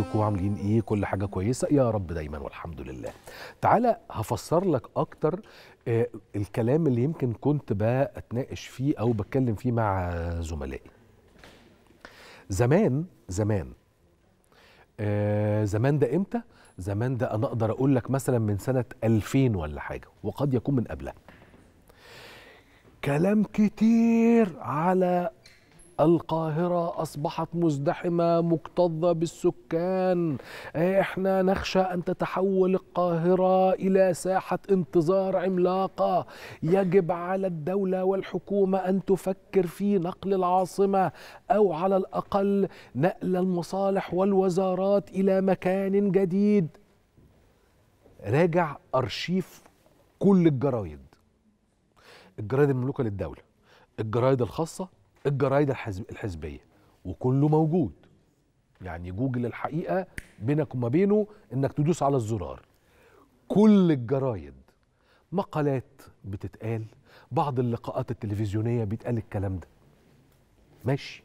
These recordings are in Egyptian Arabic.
ازيكم عاملين ايه كل حاجه كويسه يا رب دايما والحمد لله تعالى هفسر لك اكتر آه الكلام اللي يمكن كنت بتناقش فيه او بتكلم فيه مع زملائي زمان زمان آه زمان ده امتى زمان ده انا اقدر اقول لك مثلا من سنه 2000 ولا حاجه وقد يكون من قبلها كلام كتير على القاهرة أصبحت مزدحمة مكتظة بالسكان إحنا نخشى أن تتحول القاهرة إلى ساحة انتظار عملاقة يجب على الدولة والحكومة أن تفكر في نقل العاصمة أو على الأقل نقل المصالح والوزارات إلى مكان جديد راجع أرشيف كل الجرايد الجرايد المملوكة للدولة الجرايد الخاصة الجرايد الحزب الحزبيه وكله موجود يعني جوجل الحقيقه بينك وما بينه انك تدوس على الزرار كل الجرايد مقالات بتتقال بعض اللقاءات التلفزيونيه بيتقال الكلام ده ماشي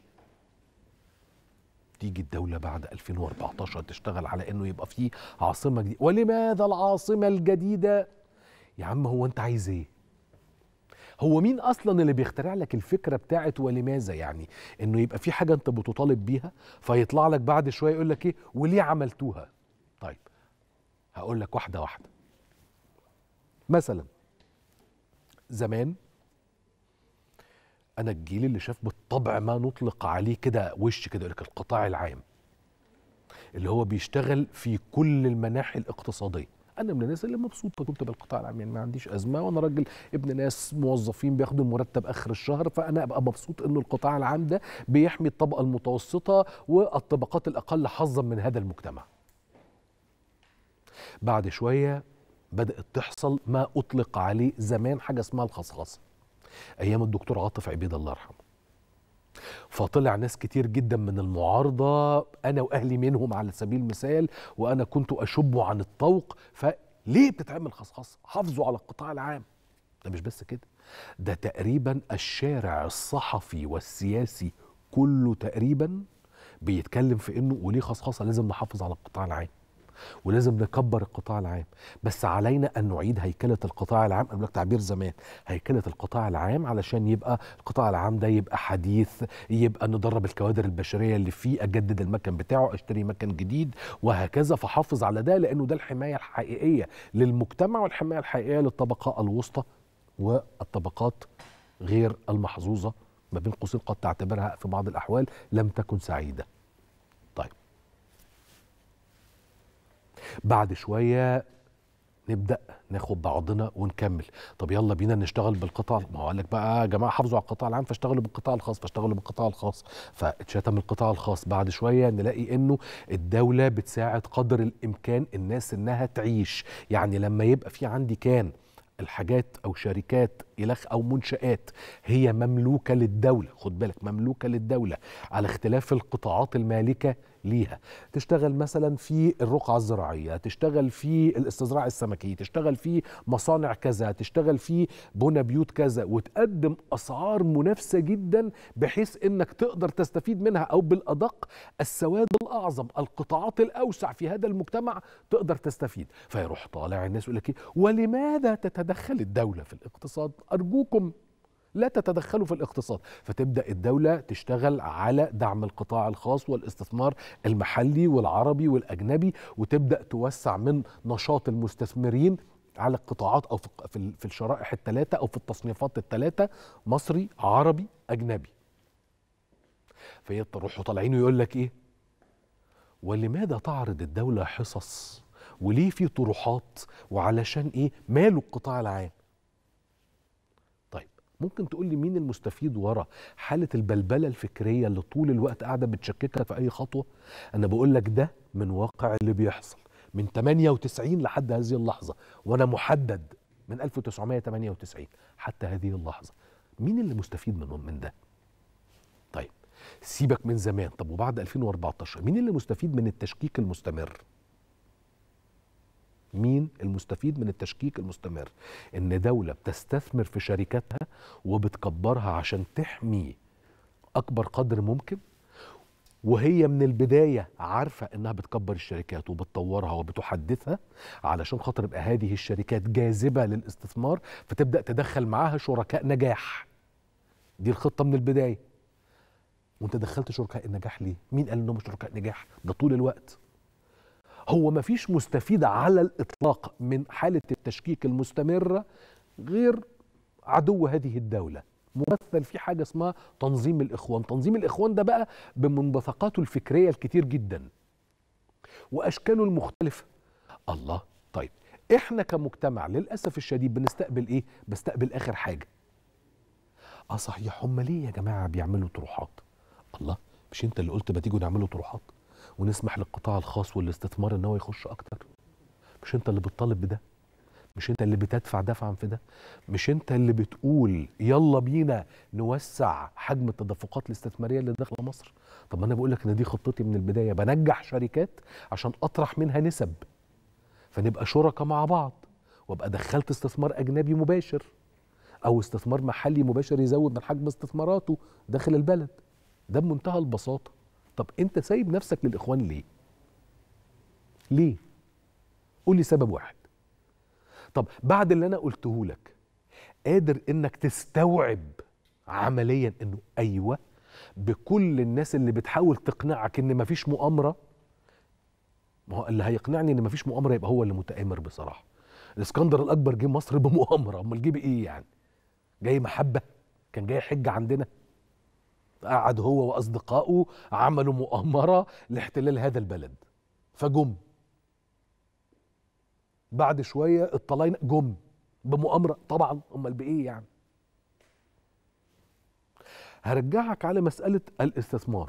تيجي الدولة بعد 2014 تشتغل على انه يبقى فيه عاصمة جديدة ولماذا العاصمة الجديدة يا عم هو انت عايز ايه هو مين اصلا اللي بيخترع لك الفكره بتاعت ولماذا يعني انه يبقى في حاجه انت بتطالب بيها فيطلع لك بعد شويه يقول لك ايه وليه عملتوها طيب هقول لك واحده واحده مثلا زمان انا الجيل اللي شاف بالطبع ما نطلق عليه كده وش كده يقول لك القطاع العام اللي هو بيشتغل في كل المناحي الاقتصاديه انا من الناس اللي مبسوطه كنت بالقطاع العام يعني ما عنديش ازمه وانا راجل ابن ناس موظفين بياخدوا المرتب اخر الشهر فانا ابقى مبسوط انه القطاع العام ده بيحمي الطبقه المتوسطه والطبقات الاقل حظا من هذا المجتمع بعد شويه بدات تحصل ما اطلق عليه زمان حاجه اسمها الخصخصه ايام الدكتور عاطف عبيد الله يرحمه فطلع ناس كتير جدا من المعارضة أنا وأهلي منهم على سبيل المثال وأنا كنت أشب عن الطوق فليه بتتعمل خصخصة حافظوا على القطاع العام ده مش بس كده ده تقريبا الشارع الصحفي والسياسي كله تقريبا بيتكلم في انه وليه خصخصه لازم نحافظ على القطاع العام ولازم نكبر القطاع العام بس علينا ان نعيد هيكله القطاع العام انا لك تعبير زمان هيكله القطاع العام علشان يبقى القطاع العام ده يبقى حديث يبقى ندرب الكوادر البشريه اللي فيه اجدد المكن بتاعه اشتري مكن جديد وهكذا فحافظ على ده لانه ده الحمايه الحقيقيه للمجتمع والحمايه الحقيقيه للطبقه الوسطى والطبقات غير المحظوظه ما بين قوسين قد تعتبرها في بعض الاحوال لم تكن سعيده طيب بعد شويه نبدا ناخد بعضنا ونكمل طب يلا بينا نشتغل بالقطاع ما هو قال لك بقى يا جماعه حافظوا على القطاع العام فاشتغلوا بالقطاع الخاص فاشتغلوا بالقطاع الخاص فاتشتم القطاع الخاص بعد شويه نلاقي انه الدوله بتساعد قدر الامكان الناس انها تعيش يعني لما يبقى في عندي كان الحاجات او شركات الخ او منشات هي مملوكه للدوله خد بالك مملوكه للدوله على اختلاف القطاعات المالكه ليها تشتغل مثلا في الرقعه الزراعيه تشتغل في الاستزراع السمكي تشتغل في مصانع كذا تشتغل في بنى بيوت كذا وتقدم اسعار منافسه جدا بحيث انك تقدر تستفيد منها او بالادق السواد الاعظم القطاعات الاوسع في هذا المجتمع تقدر تستفيد فيروح طالع الناس يقول لك ايه ولماذا تتدخل الدوله في الاقتصاد ارجوكم لا تتدخلوا في الاقتصاد فتبدا الدوله تشتغل على دعم القطاع الخاص والاستثمار المحلي والعربي والاجنبي وتبدا توسع من نشاط المستثمرين على القطاعات او في في الشرائح الثلاثه او في التصنيفات الثلاثه مصري عربي اجنبي فيروحوا طالعين ويقول لك ايه ولماذا تعرض الدوله حصص وليه في طروحات وعلشان ايه ماله القطاع العام ممكن تقول لي مين المستفيد ورا حالة البلبلة الفكرية اللي طول الوقت قاعدة بتشككك في أي خطوة أنا بقول لك ده من واقع اللي بيحصل من 98 لحد هذه اللحظة وأنا محدد من 1998 حتى هذه اللحظة مين اللي مستفيد من من ده طيب سيبك من زمان طب وبعد 2014 مين اللي مستفيد من التشكيك المستمر مين المستفيد من التشكيك المستمر ان دولة بتستثمر في شركاتها وبتكبرها عشان تحمي اكبر قدر ممكن وهي من البدايه عارفه انها بتكبر الشركات وبتطورها وبتحدثها علشان خاطر يبقى هذه الشركات جاذبه للاستثمار فتبدا تدخل معاها شركاء نجاح دي الخطه من البدايه وانت دخلت شركاء النجاح ليه مين قال انهم شركاء نجاح ده طول الوقت هو ما فيش مستفيد على الاطلاق من حاله التشكيك المستمره غير عدو هذه الدوله ممثل في حاجه اسمها تنظيم الاخوان تنظيم الاخوان ده بقى بمنبثقاته الفكريه الكتير جدا واشكاله المختلفه الله طيب احنا كمجتمع للاسف الشديد بنستقبل ايه بستقبل اخر حاجه اه صحيح هم ليه يا جماعه بيعملوا طروحات الله مش انت اللي قلت ما تيجوا نعملوا طروحات ونسمح للقطاع الخاص والاستثمار ان هو يخش اكتر مش انت اللي بتطالب بده مش انت اللي بتدفع دفعا في ده مش انت اللي بتقول يلا بينا نوسع حجم التدفقات الاستثماريه اللي داخله مصر طب ما انا بقول لك ان دي خطتي من البدايه بنجح شركات عشان اطرح منها نسب فنبقى شركاء مع بعض وابقى دخلت استثمار اجنبي مباشر او استثمار محلي مباشر يزود من حجم استثماراته داخل البلد ده بمنتهى البساطه طب انت سايب نفسك للاخوان ليه ليه قول لي سبب واحد طب بعد اللي انا قلته لك قادر انك تستوعب عمليا انه ايوه بكل الناس اللي بتحاول تقنعك ان مفيش مؤامره ما هو اللي هيقنعني ان مفيش مؤامره يبقى هو اللي متآمر بصراحه الاسكندر الاكبر جه مصر بمؤامره امال جه بايه يعني جاي محبه كان جاي حج عندنا قعد هو واصدقائه عملوا مؤامره لاحتلال هذا البلد فجم بعد شويه الطلاينه جم بمؤامره طبعا امال بايه يعني هرجعك على مساله الاستثمار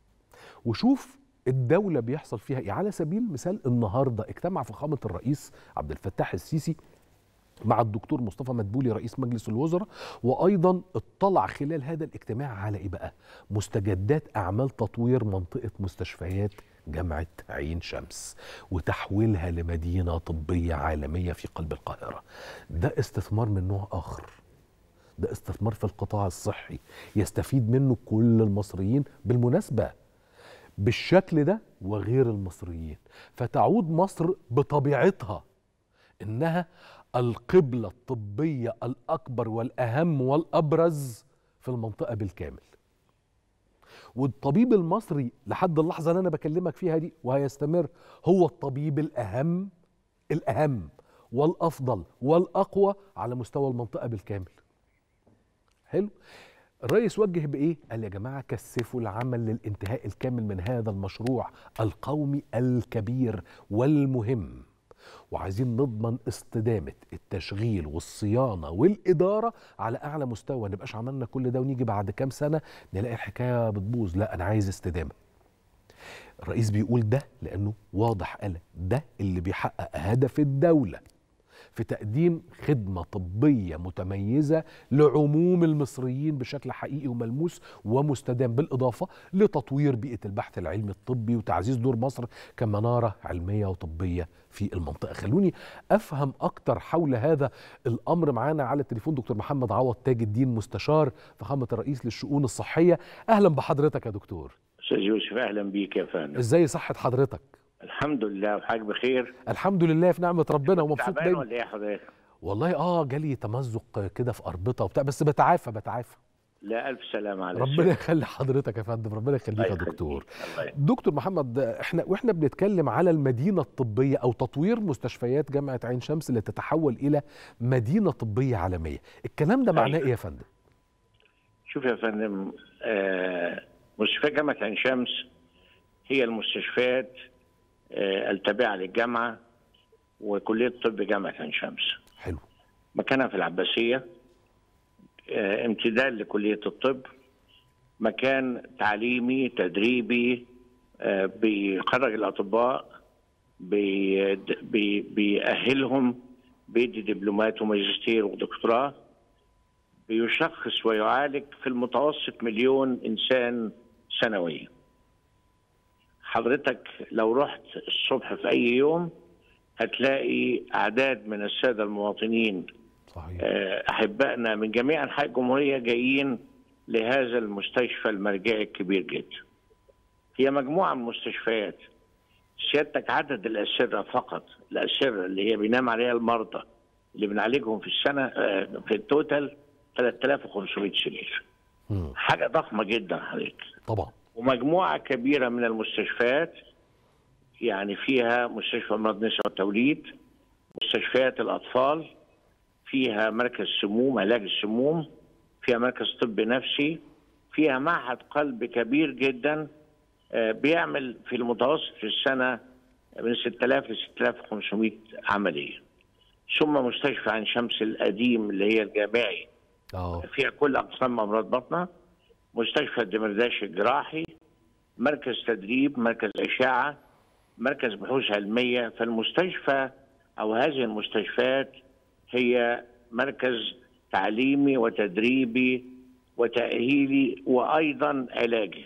وشوف الدولة بيحصل فيها إيه على سبيل المثال النهاردة اجتمع فخامة الرئيس عبد الفتاح السيسي مع الدكتور مصطفى مدبولي رئيس مجلس الوزراء وايضا اطلع خلال هذا الاجتماع على ايه بقى مستجدات اعمال تطوير منطقه مستشفيات جامعه عين شمس وتحويلها لمدينه طبيه عالميه في قلب القاهره ده استثمار من نوع اخر ده استثمار في القطاع الصحي يستفيد منه كل المصريين بالمناسبه بالشكل ده وغير المصريين فتعود مصر بطبيعتها انها القبلة الطبية الأكبر والأهم والأبرز في المنطقة بالكامل والطبيب المصري لحد اللحظة اللي أنا بكلمك فيها دي وهيستمر هو الطبيب الأهم الأهم والأفضل والأقوى على مستوى المنطقة بالكامل حلو الرئيس وجه بايه؟ قال يا جماعه كثفوا العمل للانتهاء الكامل من هذا المشروع القومي الكبير والمهم وعايزين نضمن استدامه التشغيل والصيانه والاداره على اعلى مستوى نبقاش عملنا كل ده ونيجي بعد كام سنه نلاقي الحكايه بتبوظ لا انا عايز استدامه الرئيس بيقول ده لانه واضح قال ده اللي بيحقق هدف الدوله في تقديم خدمة طبية متميزة لعموم المصريين بشكل حقيقي وملموس ومستدام بالإضافة لتطوير بيئة البحث العلمي الطبي وتعزيز دور مصر كمنارة علمية وطبية في المنطقة خلوني أفهم أكتر حول هذا الأمر معانا على التليفون دكتور محمد عوض تاج الدين مستشار فخامة الرئيس للشؤون الصحية أهلا بحضرتك يا دكتور استاذ يوسف اهلا بيك يا فندم ازاي صحة حضرتك الحمد لله وحاجة بخير الحمد لله في نعمة ربنا ومبسوط تعبان دايما ولا ايه حضرتك؟ والله اه جالي تمزق كده في اربطه وبتاع بس بتعافى بتعافى لا الف سلامة على ربنا يخلي حضرتك يا فندم ربنا يخليك يا دكتور دكتور محمد احنا واحنا بنتكلم على المدينه الطبيه او تطوير مستشفيات جامعه عين شمس اللي تتحول الى مدينه طبيه عالميه الكلام ده معناه ايه يا فندم شوف يا فندم آه مستشفيات جامعة عين شمس هي المستشفيات آه التابعة للجامعة وكلية طب جامعة عين شمس حلو مكانها في العباسية آه امتداد لكلية الطب مكان تعليمي تدريبي آه بيخرج الأطباء بي بي بيأهلهم بيدي دبلومات وماجستير ودكتوراه بيشخص ويعالج في المتوسط مليون إنسان سنويا حضرتك لو رحت الصبح في أي يوم هتلاقي أعداد من السادة المواطنين صحيح آه، أحبائنا من جميع أنحاء الجمهورية جايين لهذا المستشفى المرجعي الكبير جدا هي مجموعه من المستشفيات سيادتك عدد الاسره فقط الاسره اللي هي بينام عليها المرضى اللي بنعالجهم في السنه آه، في التوتال 3500 سرير مم. حاجه ضخمه جدا حضرتك طبعا ومجموعه كبيره من المستشفيات يعني فيها مستشفى امراض النساء والتوليد مستشفيات الاطفال فيها مركز سموم علاج السموم فيها مركز طب نفسي فيها معهد قلب كبير جدا آه، بيعمل في المتوسط في السنه من 6000 ل 6500 عمليه ثم مستشفى عين شمس القديم اللي هي الجامعي اه فيها كل اقسام امراض بطنه مستشفى الدمرداش الجراحي مركز تدريب مركز اشعه مركز بحوث علميه فالمستشفى او هذه المستشفيات هي مركز تعليمي وتدريبي وتاهيلي وايضا علاجي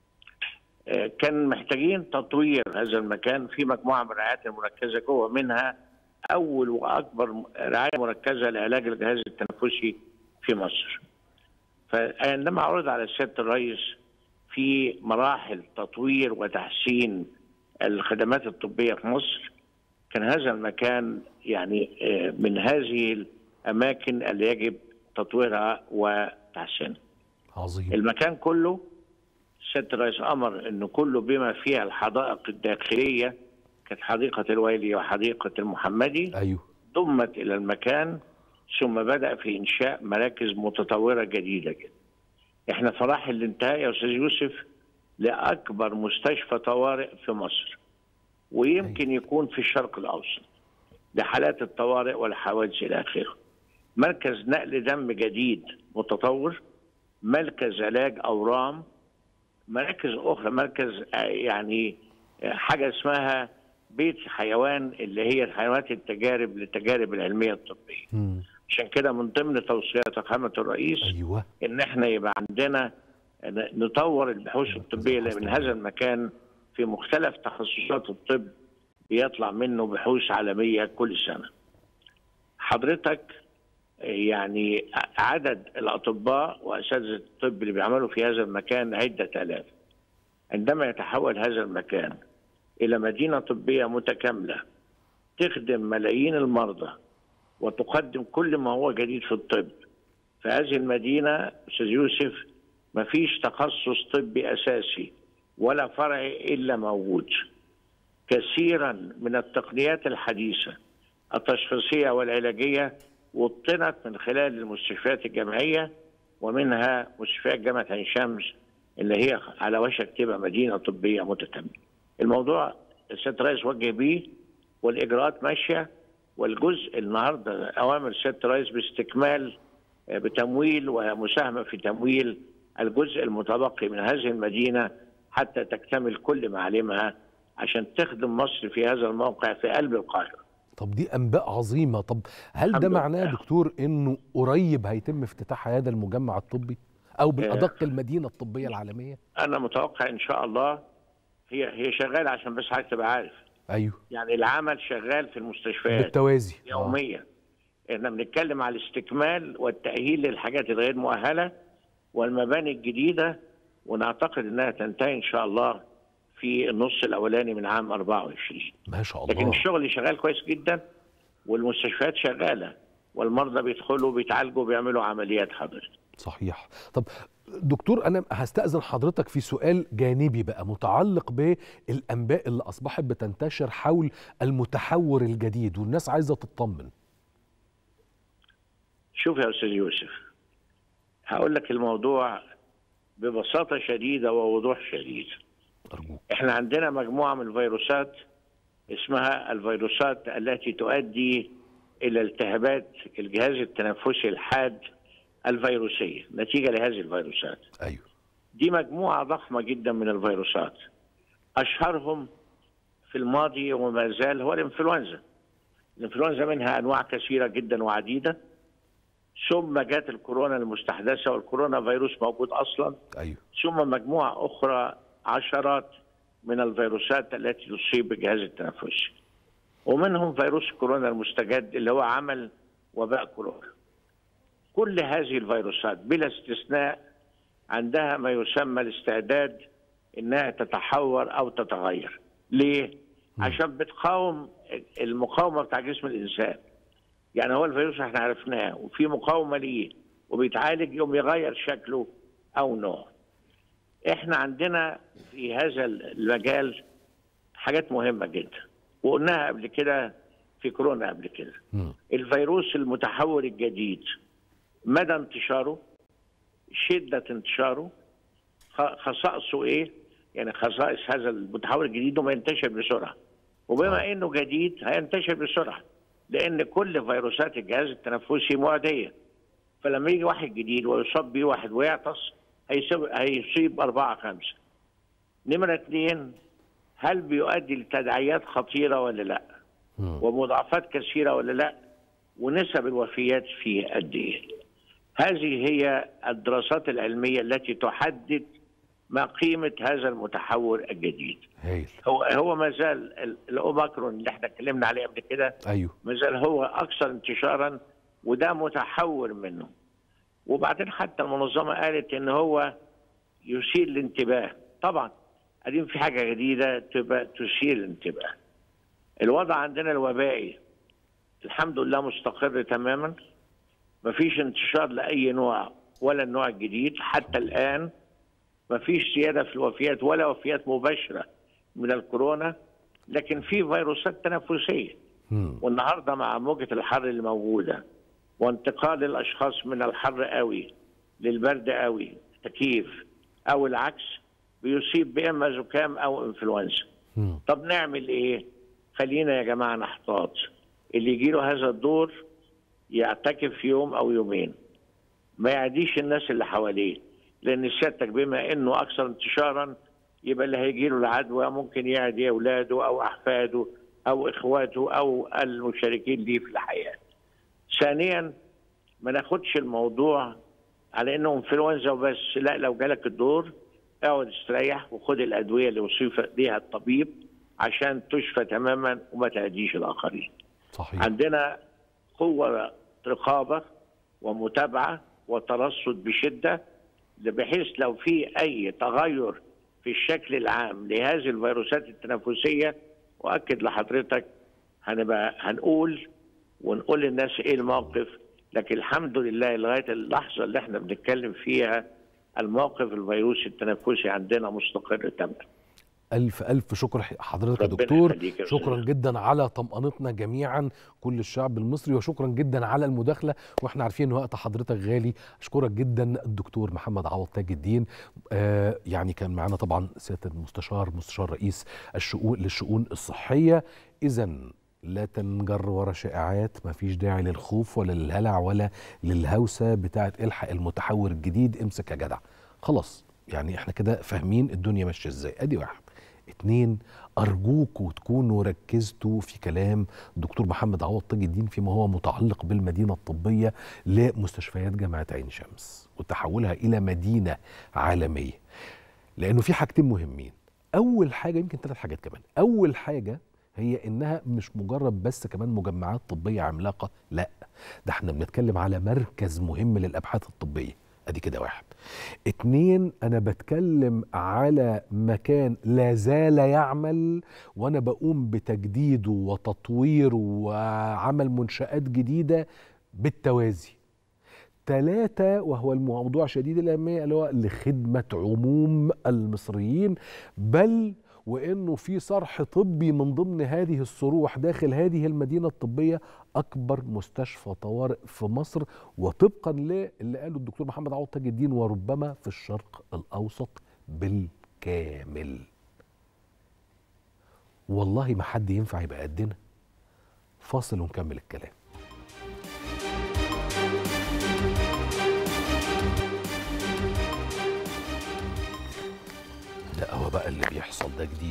آه، كان محتاجين تطوير هذا المكان في مجموعه من الرعايات المركزه جوه منها اول واكبر رعايه مركزه لعلاج الجهاز التنفسي في مصر. فعندما عرض على سياده الرئيس في مراحل تطوير وتحسين الخدمات الطبيه في مصر كان هذا المكان يعني آه، من هذه الاماكن اللي يجب تطويرها وتحسينها. عظيم المكان كله سياده الرئيس امر انه كله بما فيها الحدائق الداخليه كانت حديقه الويلي وحديقه المحمدي ايوه ضمت الى المكان ثم بدا في انشاء مراكز متطوره جديده جدا. احنا في مراحل الانتهاء يا استاذ يوسف لاكبر مستشفى طوارئ في مصر ويمكن يكون في الشرق الاوسط لحالات الطوارئ والحوادث الى اخره. مركز نقل دم جديد متطور مركز علاج اورام مراكز اخرى مركز آه، يعني آه، حاجه اسمها بيت حيوان اللي هي الحيوانات التجارب للتجارب العلميه الطبيه مم. عشان كده من ضمن توصيات فخامه الرئيس ايوه ان احنا يبقى عندنا ن- نطور البحوث الطبيه اللي من هذا المكان في مختلف تخصصات الطب بيطلع منه بحوث عالميه كل سنه. حضرتك يعني عدد الاطباء واساتذه الطب اللي بيعملوا في هذا المكان عده الاف. عندما يتحول هذا المكان الى مدينه طبيه متكامله تخدم ملايين المرضى وتقدم كل ما هو جديد في الطب. في هذه المدينه استاذ يوسف ما فيش تخصص طبي اساسي ولا فرعي الا موجود. كثيرا من التقنيات الحديثه التشخيصيه والعلاجيه وطنت من خلال المستشفيات الجامعيه ومنها مستشفيات جامعه عين شمس اللي هي على وشك تبقى مدينه طبيه متكامله. الموضوع السيد الرئيس وجه بيه والاجراءات ماشيه والجزء النهارده اوامر سياده الرئيس باستكمال آه، بتمويل ومساهمه في تمويل الجزء المتبقي من هذه المدينه حتى تكتمل كل معالمها عشان تخدم مصر في هذا الموقع في قلب القاهره. طب دي انباء عظيمه طب هل ده الحمد معناه يا لله. دكتور انه قريب هيتم افتتاح هذا المجمع الطبي او بالادق المدينه الطبيه العالميه انا متوقع ان شاء الله هي هي شغاله عشان بس حضرتك تبقى عارف ايوه يعني العمل شغال في المستشفيات بالتوازي آه. يوميا احنا بنتكلم على الاستكمال والتاهيل للحاجات الغير مؤهله والمباني الجديده ونعتقد انها تنتهي ان شاء الله في النص الاولاني من عام 24 ما شاء لكن الله الشغل شغال كويس جدا والمستشفيات شغاله والمرضى بيدخلوا بيتعالجوا بيعملوا عمليات حضرتك صحيح طب دكتور انا هستاذن حضرتك في سؤال جانبي بقى متعلق بالانباء اللي اصبحت بتنتشر حول المتحور الجديد والناس عايزه تطمن شوف يا استاذ يوسف هقول لك الموضوع ببساطه شديده ووضوح شديد ارجوك احنا عندنا مجموعه من الفيروسات اسمها الفيروسات التي تؤدي الى التهابات الجهاز التنفسي الحاد الفيروسيه نتيجه لهذه الفيروسات ايوه دي مجموعه ضخمه جدا من الفيروسات اشهرهم في الماضي وما زال هو الانفلونزا الانفلونزا منها انواع كثيره جدا وعديده ثم جاءت الكورونا المستحدثه والكورونا فيروس موجود اصلا ايوه ثم مجموعه اخرى عشرات من الفيروسات التي تصيب الجهاز التنفسي ومنهم فيروس كورونا المستجد اللي هو عمل وباء كورونا كل هذه الفيروسات بلا استثناء عندها ما يسمى الاستعداد انها تتحور او تتغير ليه عشان بتقاوم المقاومه بتاع جسم الانسان يعني هو الفيروس احنا عرفناه وفي مقاومه ليه وبيتعالج يوم يغير شكله او نوعه احنا عندنا في هذا المجال حاجات مهمه جدا وقلناها قبل كده في كورونا قبل كده مم. الفيروس المتحور الجديد مدى انتشاره شده انتشاره خ- خصائصه ايه يعني خصائص هذا المتحور الجديد انه ينتشر بسرعه وبما انه جديد هينتشر بسرعه لان كل فيروسات الجهاز التنفسي معديه فلما يجي واحد جديد ويصاب بيه واحد ويعطس هيصيب هيصيب أربعة خمسة نمرة اثنين هل بيؤدي لتداعيات خطيرة ولا لا مم. ومضاعفات كثيرة ولا لا ونسب الوفيات فيه قد ايه هذه هي الدراسات العلمية التي تحدد ما قيمة هذا المتحور الجديد هايل هو هو ما زال ال- الاوميكرون اللي احنا اتكلمنا عليه قبل كده ايوه ما زال هو اكثر انتشارا وده متحور منه وبعدين حتى المنظمه قالت ان هو يثير الانتباه طبعا قديم في حاجه جديده تبقى تثير الانتباه الوضع عندنا الوبائي الحمد لله مستقر تماما مفيش انتشار لاي نوع ولا النوع الجديد حتى الان مفيش زياده في الوفيات ولا وفيات مباشره من الكورونا لكن في فيروسات تنفسيه مم. والنهارده مع موجه الحر اللي موجوده وانتقال الاشخاص من الحر قوي للبرد قوي تكييف او العكس بيصيب باما زكام او انفلونزا مم. طب نعمل ايه خلينا يا جماعه نحتاط اللي يجي له هذا الدور يعتكف يوم او يومين ما يعديش الناس اللي حواليه لان سيادتك بما انه اكثر انتشارا يبقى اللي هيجي له العدوى ممكن يعدي اولاده او احفاده او اخواته او المشاركين ليه في الحياه. ثانيا ما ناخدش الموضوع على انه انفلونزا وبس لا لو جالك الدور اقعد استريح وخد الادويه اللي وصف بيها الطبيب عشان تشفى تماما وما تأذيش الاخرين. صحيح عندنا قوة رقابة ومتابعة وترصد بشدة بحيث لو في أي تغير في الشكل العام لهذه الفيروسات التنفسية وأكد لحضرتك هنبقى هنقول ونقول للناس إيه الموقف لكن الحمد لله لغاية اللحظة اللي احنا بنتكلم فيها الموقف الفيروسي التنفسي عندنا مستقر تماما ألف ألف شكر حضرتك يا ربنا دكتور يخليك يا شكرا أستاذ. جدا على طمأنتنا جميعا كل الشعب المصري وشكرا جدا على المداخلة واحنا عارفين ان وقت حضرتك غالي أشكرك جدا الدكتور محمد عوض تاج الدين آه يعني كان معنا طبعا سيادة المستشار مستشار رئيس الشؤون للشؤون الصحية إذا لا تنجر ورا شائعات ما فيش داعي للخوف ولا للهلع ولا للهوسة بتاعة الحق المتحور الجديد امسك يا جدع خلاص يعني احنا كده فاهمين الدنيا ماشيه ازاي ادي واحد اتنين ارجوكوا تكونوا ركزتوا في كلام الدكتور محمد عوض تاج الدين فيما هو متعلق بالمدينه الطبيه لمستشفيات جامعه عين شمس وتحولها الى مدينه عالميه لانه في حاجتين مهمين اول حاجه يمكن ثلاث حاجات كمان اول حاجه هي انها مش مجرد بس كمان مجمعات طبيه عملاقه لا ده احنا بنتكلم على مركز مهم للابحاث الطبيه ادي كده واحد اتنين انا بتكلم على مكان لا زال يعمل وانا بقوم بتجديده وتطويره وعمل منشآت جديدة بالتوازي ثلاثة وهو الموضوع شديد الأهمية اللي هو لخدمة عموم المصريين بل وانه في صرح طبي من ضمن هذه الصروح داخل هذه المدينه الطبيه اكبر مستشفى طوارئ في مصر وطبقا للي قاله الدكتور محمد عوض تاج الدين وربما في الشرق الاوسط بالكامل. والله ما حد ينفع يبقى قدنا. فاصل ونكمل الكلام. لا هو بقى اللي بيحصل ده جديد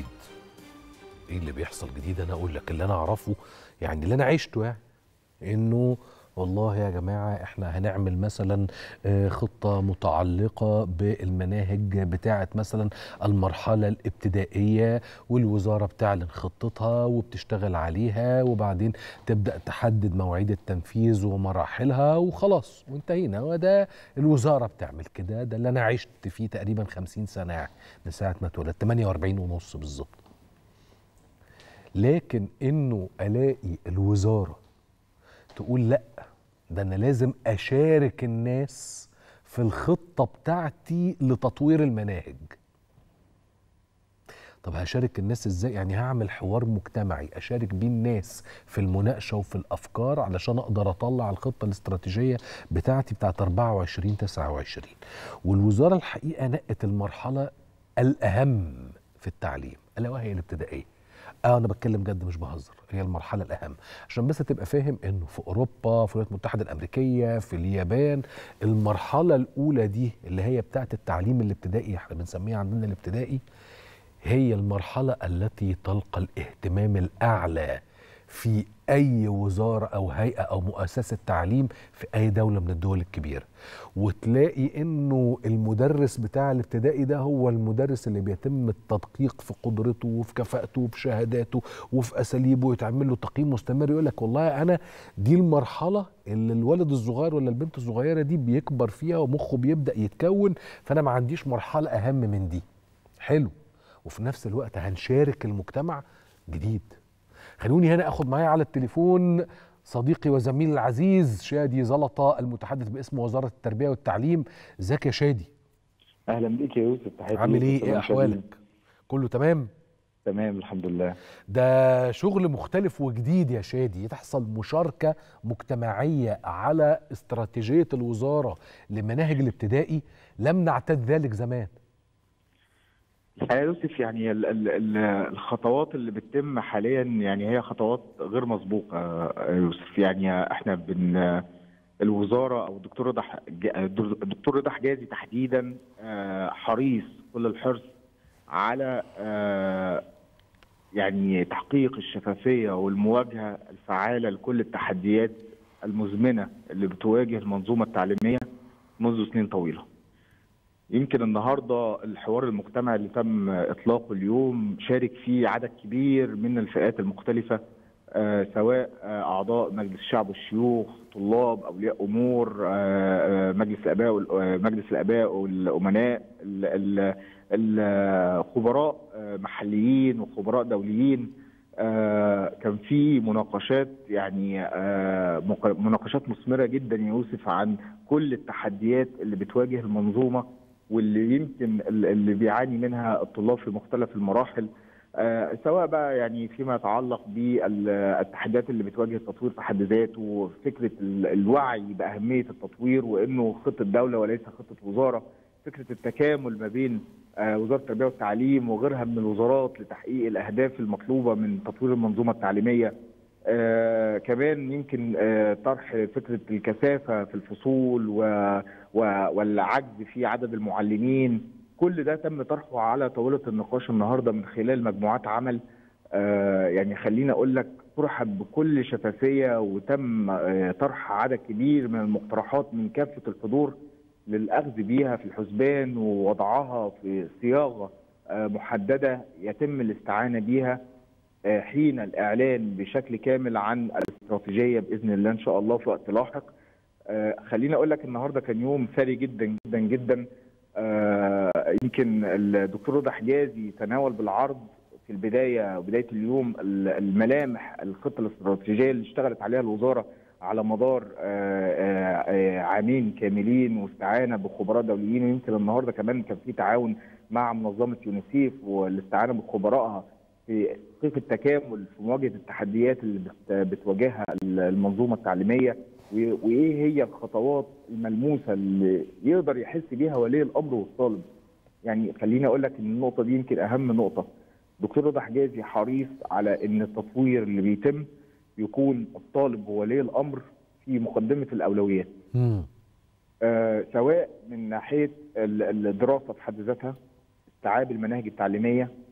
ايه اللي بيحصل جديد انا اقول لك اللي انا اعرفه يعني اللي انا عشته يعني انه والله يا جماعة احنا هنعمل مثلا آه، خطة متعلقة بالمناهج بتاعة مثلا المرحلة الابتدائية والوزارة بتعلن خطتها وبتشتغل عليها وبعدين تبدأ تحدد مواعيد التنفيذ ومراحلها وخلاص وانتهينا وده الوزارة بتعمل كده ده اللي أنا عشت فيه تقريبا 50 سنة يعني من ساعة ما اتولدت 48 ونص بالظبط لكن انه الاقي الوزاره تقول لا ده انا لازم اشارك الناس في الخطه بتاعتي لتطوير المناهج طب هشارك الناس ازاي يعني هعمل حوار مجتمعي اشارك بيه الناس في المناقشه وفي الافكار علشان اقدر اطلع الخطه الاستراتيجيه بتاعتي بتاعت 24 29 والوزاره الحقيقه نقت المرحله الاهم في التعليم الا وهي الابتدائيه اه انا بتكلم جد مش بهزر هي المرحله الاهم عشان بس تبقى فاهم انه في اوروبا في الولايات المتحده الامريكيه في اليابان المرحله الاولى دي اللي هي بتاعه التعليم الابتدائي احنا بنسميها عندنا الابتدائي هي المرحله التي تلقى الاهتمام الاعلى في اي وزاره او هيئه او مؤسسه تعليم في اي دوله من الدول الكبيره وتلاقي انه المدرس بتاع الابتدائي ده هو المدرس اللي بيتم التدقيق في قدرته وفي كفاءته وفي شهاداته وفي اساليبه ويتعمل له تقييم مستمر يقول لك والله انا دي المرحله اللي الولد الصغير ولا البنت الصغيره دي بيكبر فيها ومخه بيبدا يتكون فانا ما عنديش مرحله اهم من دي حلو وفي نفس الوقت هنشارك المجتمع جديد خلوني هنا اخد معايا على التليفون صديقي وزميلي العزيز شادي زلطه المتحدث باسم وزاره التربيه والتعليم ازيك يا شادي اهلا بيك يا يوسف تحياتي عامل ليك ايه ايه وسلام شديد. احوالك كله تمام تمام الحمد لله ده شغل مختلف وجديد يا شادي تحصل مشاركه مجتمعيه على استراتيجيه الوزاره لمناهج الابتدائي لم نعتد ذلك زمان الحقيقه يا يوسف يعني ال ال ال الخطوات اللي بتتم حاليا يعني هي خطوات غير مسبوقه يا يوسف يعني احنا بن الوزاره او الدكتور رضا ح- ج- الدكتور رضا حجازي تحديدا آه، حريص كل الحرص على آه، يعني تحقيق الشفافيه والمواجهه الفعاله لكل التحديات المزمنه اللي بتواجه المنظومه التعليميه منذ سنين طويله. يمكن النهارده الحوار المجتمعي اللي تم اطلاقه اليوم شارك فيه عدد كبير من الفئات المختلفه آه، سواء آه، اعضاء مجلس الشعب والشيوخ، طلاب، اولياء امور، آه، آه، مجلس الاباء وال- آه، مجلس الاباء والامناء، ال- ال- الخبراء آه، محليين وخبراء دوليين آه، كان في مناقشات يعني آه، مق- مناقشات مثمره جدا يا يوسف عن كل التحديات اللي بتواجه المنظومه واللي يمكن ال- اللي بيعاني منها الطلاب في مختلف المراحل آه، سواء بقى يعني فيما يتعلق بالتحديات اللي بتواجه التطوير في حد ذاته فكره ال- الوعي باهميه التطوير وانه خطه دوله وليس خطه وزاره فكره التكامل ما بين آه، وزاره التربيه والتعليم وغيرها من الوزارات لتحقيق الاهداف المطلوبه من تطوير المنظومه التعليميه آه كمان يمكن آه طرح فكره الكثافه في الفصول و و والعجز في عدد المعلمين كل ده تم طرحه على طاوله النقاش النهارده من خلال مجموعات عمل آه يعني خليني اقول لك طرح بكل شفافيه وتم آه طرح عدد كبير من المقترحات من كافه الحضور للاخذ بيها في الحسبان ووضعها في صياغه آه محدده يتم الاستعانه بيها آه، حين الاعلان بشكل كامل عن الاستراتيجيه باذن الله ان شاء الله في وقت لاحق آه، خليني اقول لك النهارده كان يوم ثري جدا جدا جدا آه، يمكن الدكتور رضا حجازي تناول بالعرض في البدايه بدايه اليوم ال- الملامح الخطه الاستراتيجيه اللي اشتغلت عليها الوزاره على مدار آه، آه، آه، عامين كاملين واستعانه بخبراء دوليين ويمكن النهارده كمان كان في تعاون مع منظمه يونيسيف والاستعانه بخبرائها في كيف التكامل في مواجهه التحديات اللي بت- بتواجهها المنظومه التعليميه و- وايه هي الخطوات الملموسه اللي يقدر يحس بيها ولي الامر والطالب. يعني خليني اقول لك ان النقطه دي يمكن اهم نقطه. دكتور رضا حجازي حريص على ان التطوير اللي بيتم يكون الطالب وولي الامر في مقدمه الاولويات. مم. آه، سواء من ناحيه ال- الدراسه في حد ذاتها استيعاب المناهج التعليميه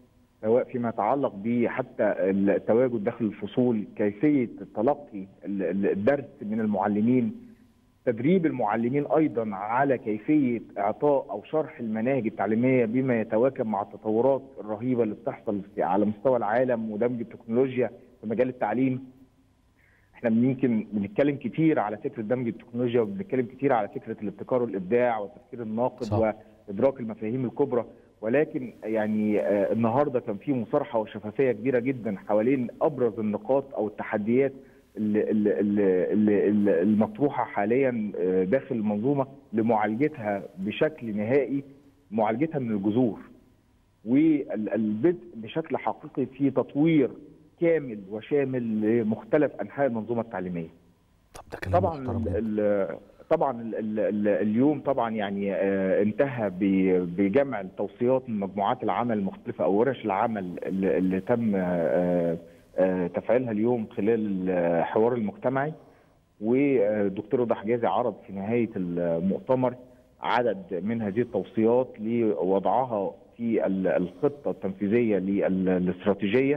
سواء فيما يتعلق بحتى التواجد داخل الفصول كيفيه تلقي الدرس من المعلمين تدريب المعلمين ايضا على كيفيه اعطاء او شرح المناهج التعليميه بما يتواكب مع التطورات الرهيبه اللي بتحصل على مستوى العالم ودمج التكنولوجيا في مجال التعليم احنا يمكن بنتكلم كتير على فكره دمج التكنولوجيا وبنتكلم كتير على فكره الابتكار والابداع والتفكير الناقد صح. وادراك المفاهيم الكبرى ولكن يعني آه النهارده كان في مصارحه وشفافيه كبيره جدا حوالين ابرز النقاط او التحديات اللي اللي اللي المطروحه حاليا داخل المنظومه لمعالجتها بشكل نهائي معالجتها من الجذور والبدء بشكل حقيقي في تطوير كامل وشامل لمختلف انحاء المنظومه التعليميه. طب ده كلام طبعا محترم ال طبعا ال ال اليوم طبعا يعني انتهى بجمع التوصيات من مجموعات العمل المختلفه او ورش العمل اللي, اللي تم تفعيلها اليوم خلال الحوار المجتمعي والدكتور رضا حجازي عرض في نهايه المؤتمر عدد من هذه التوصيات لوضعها في الخطه التنفيذيه للاستراتيجيه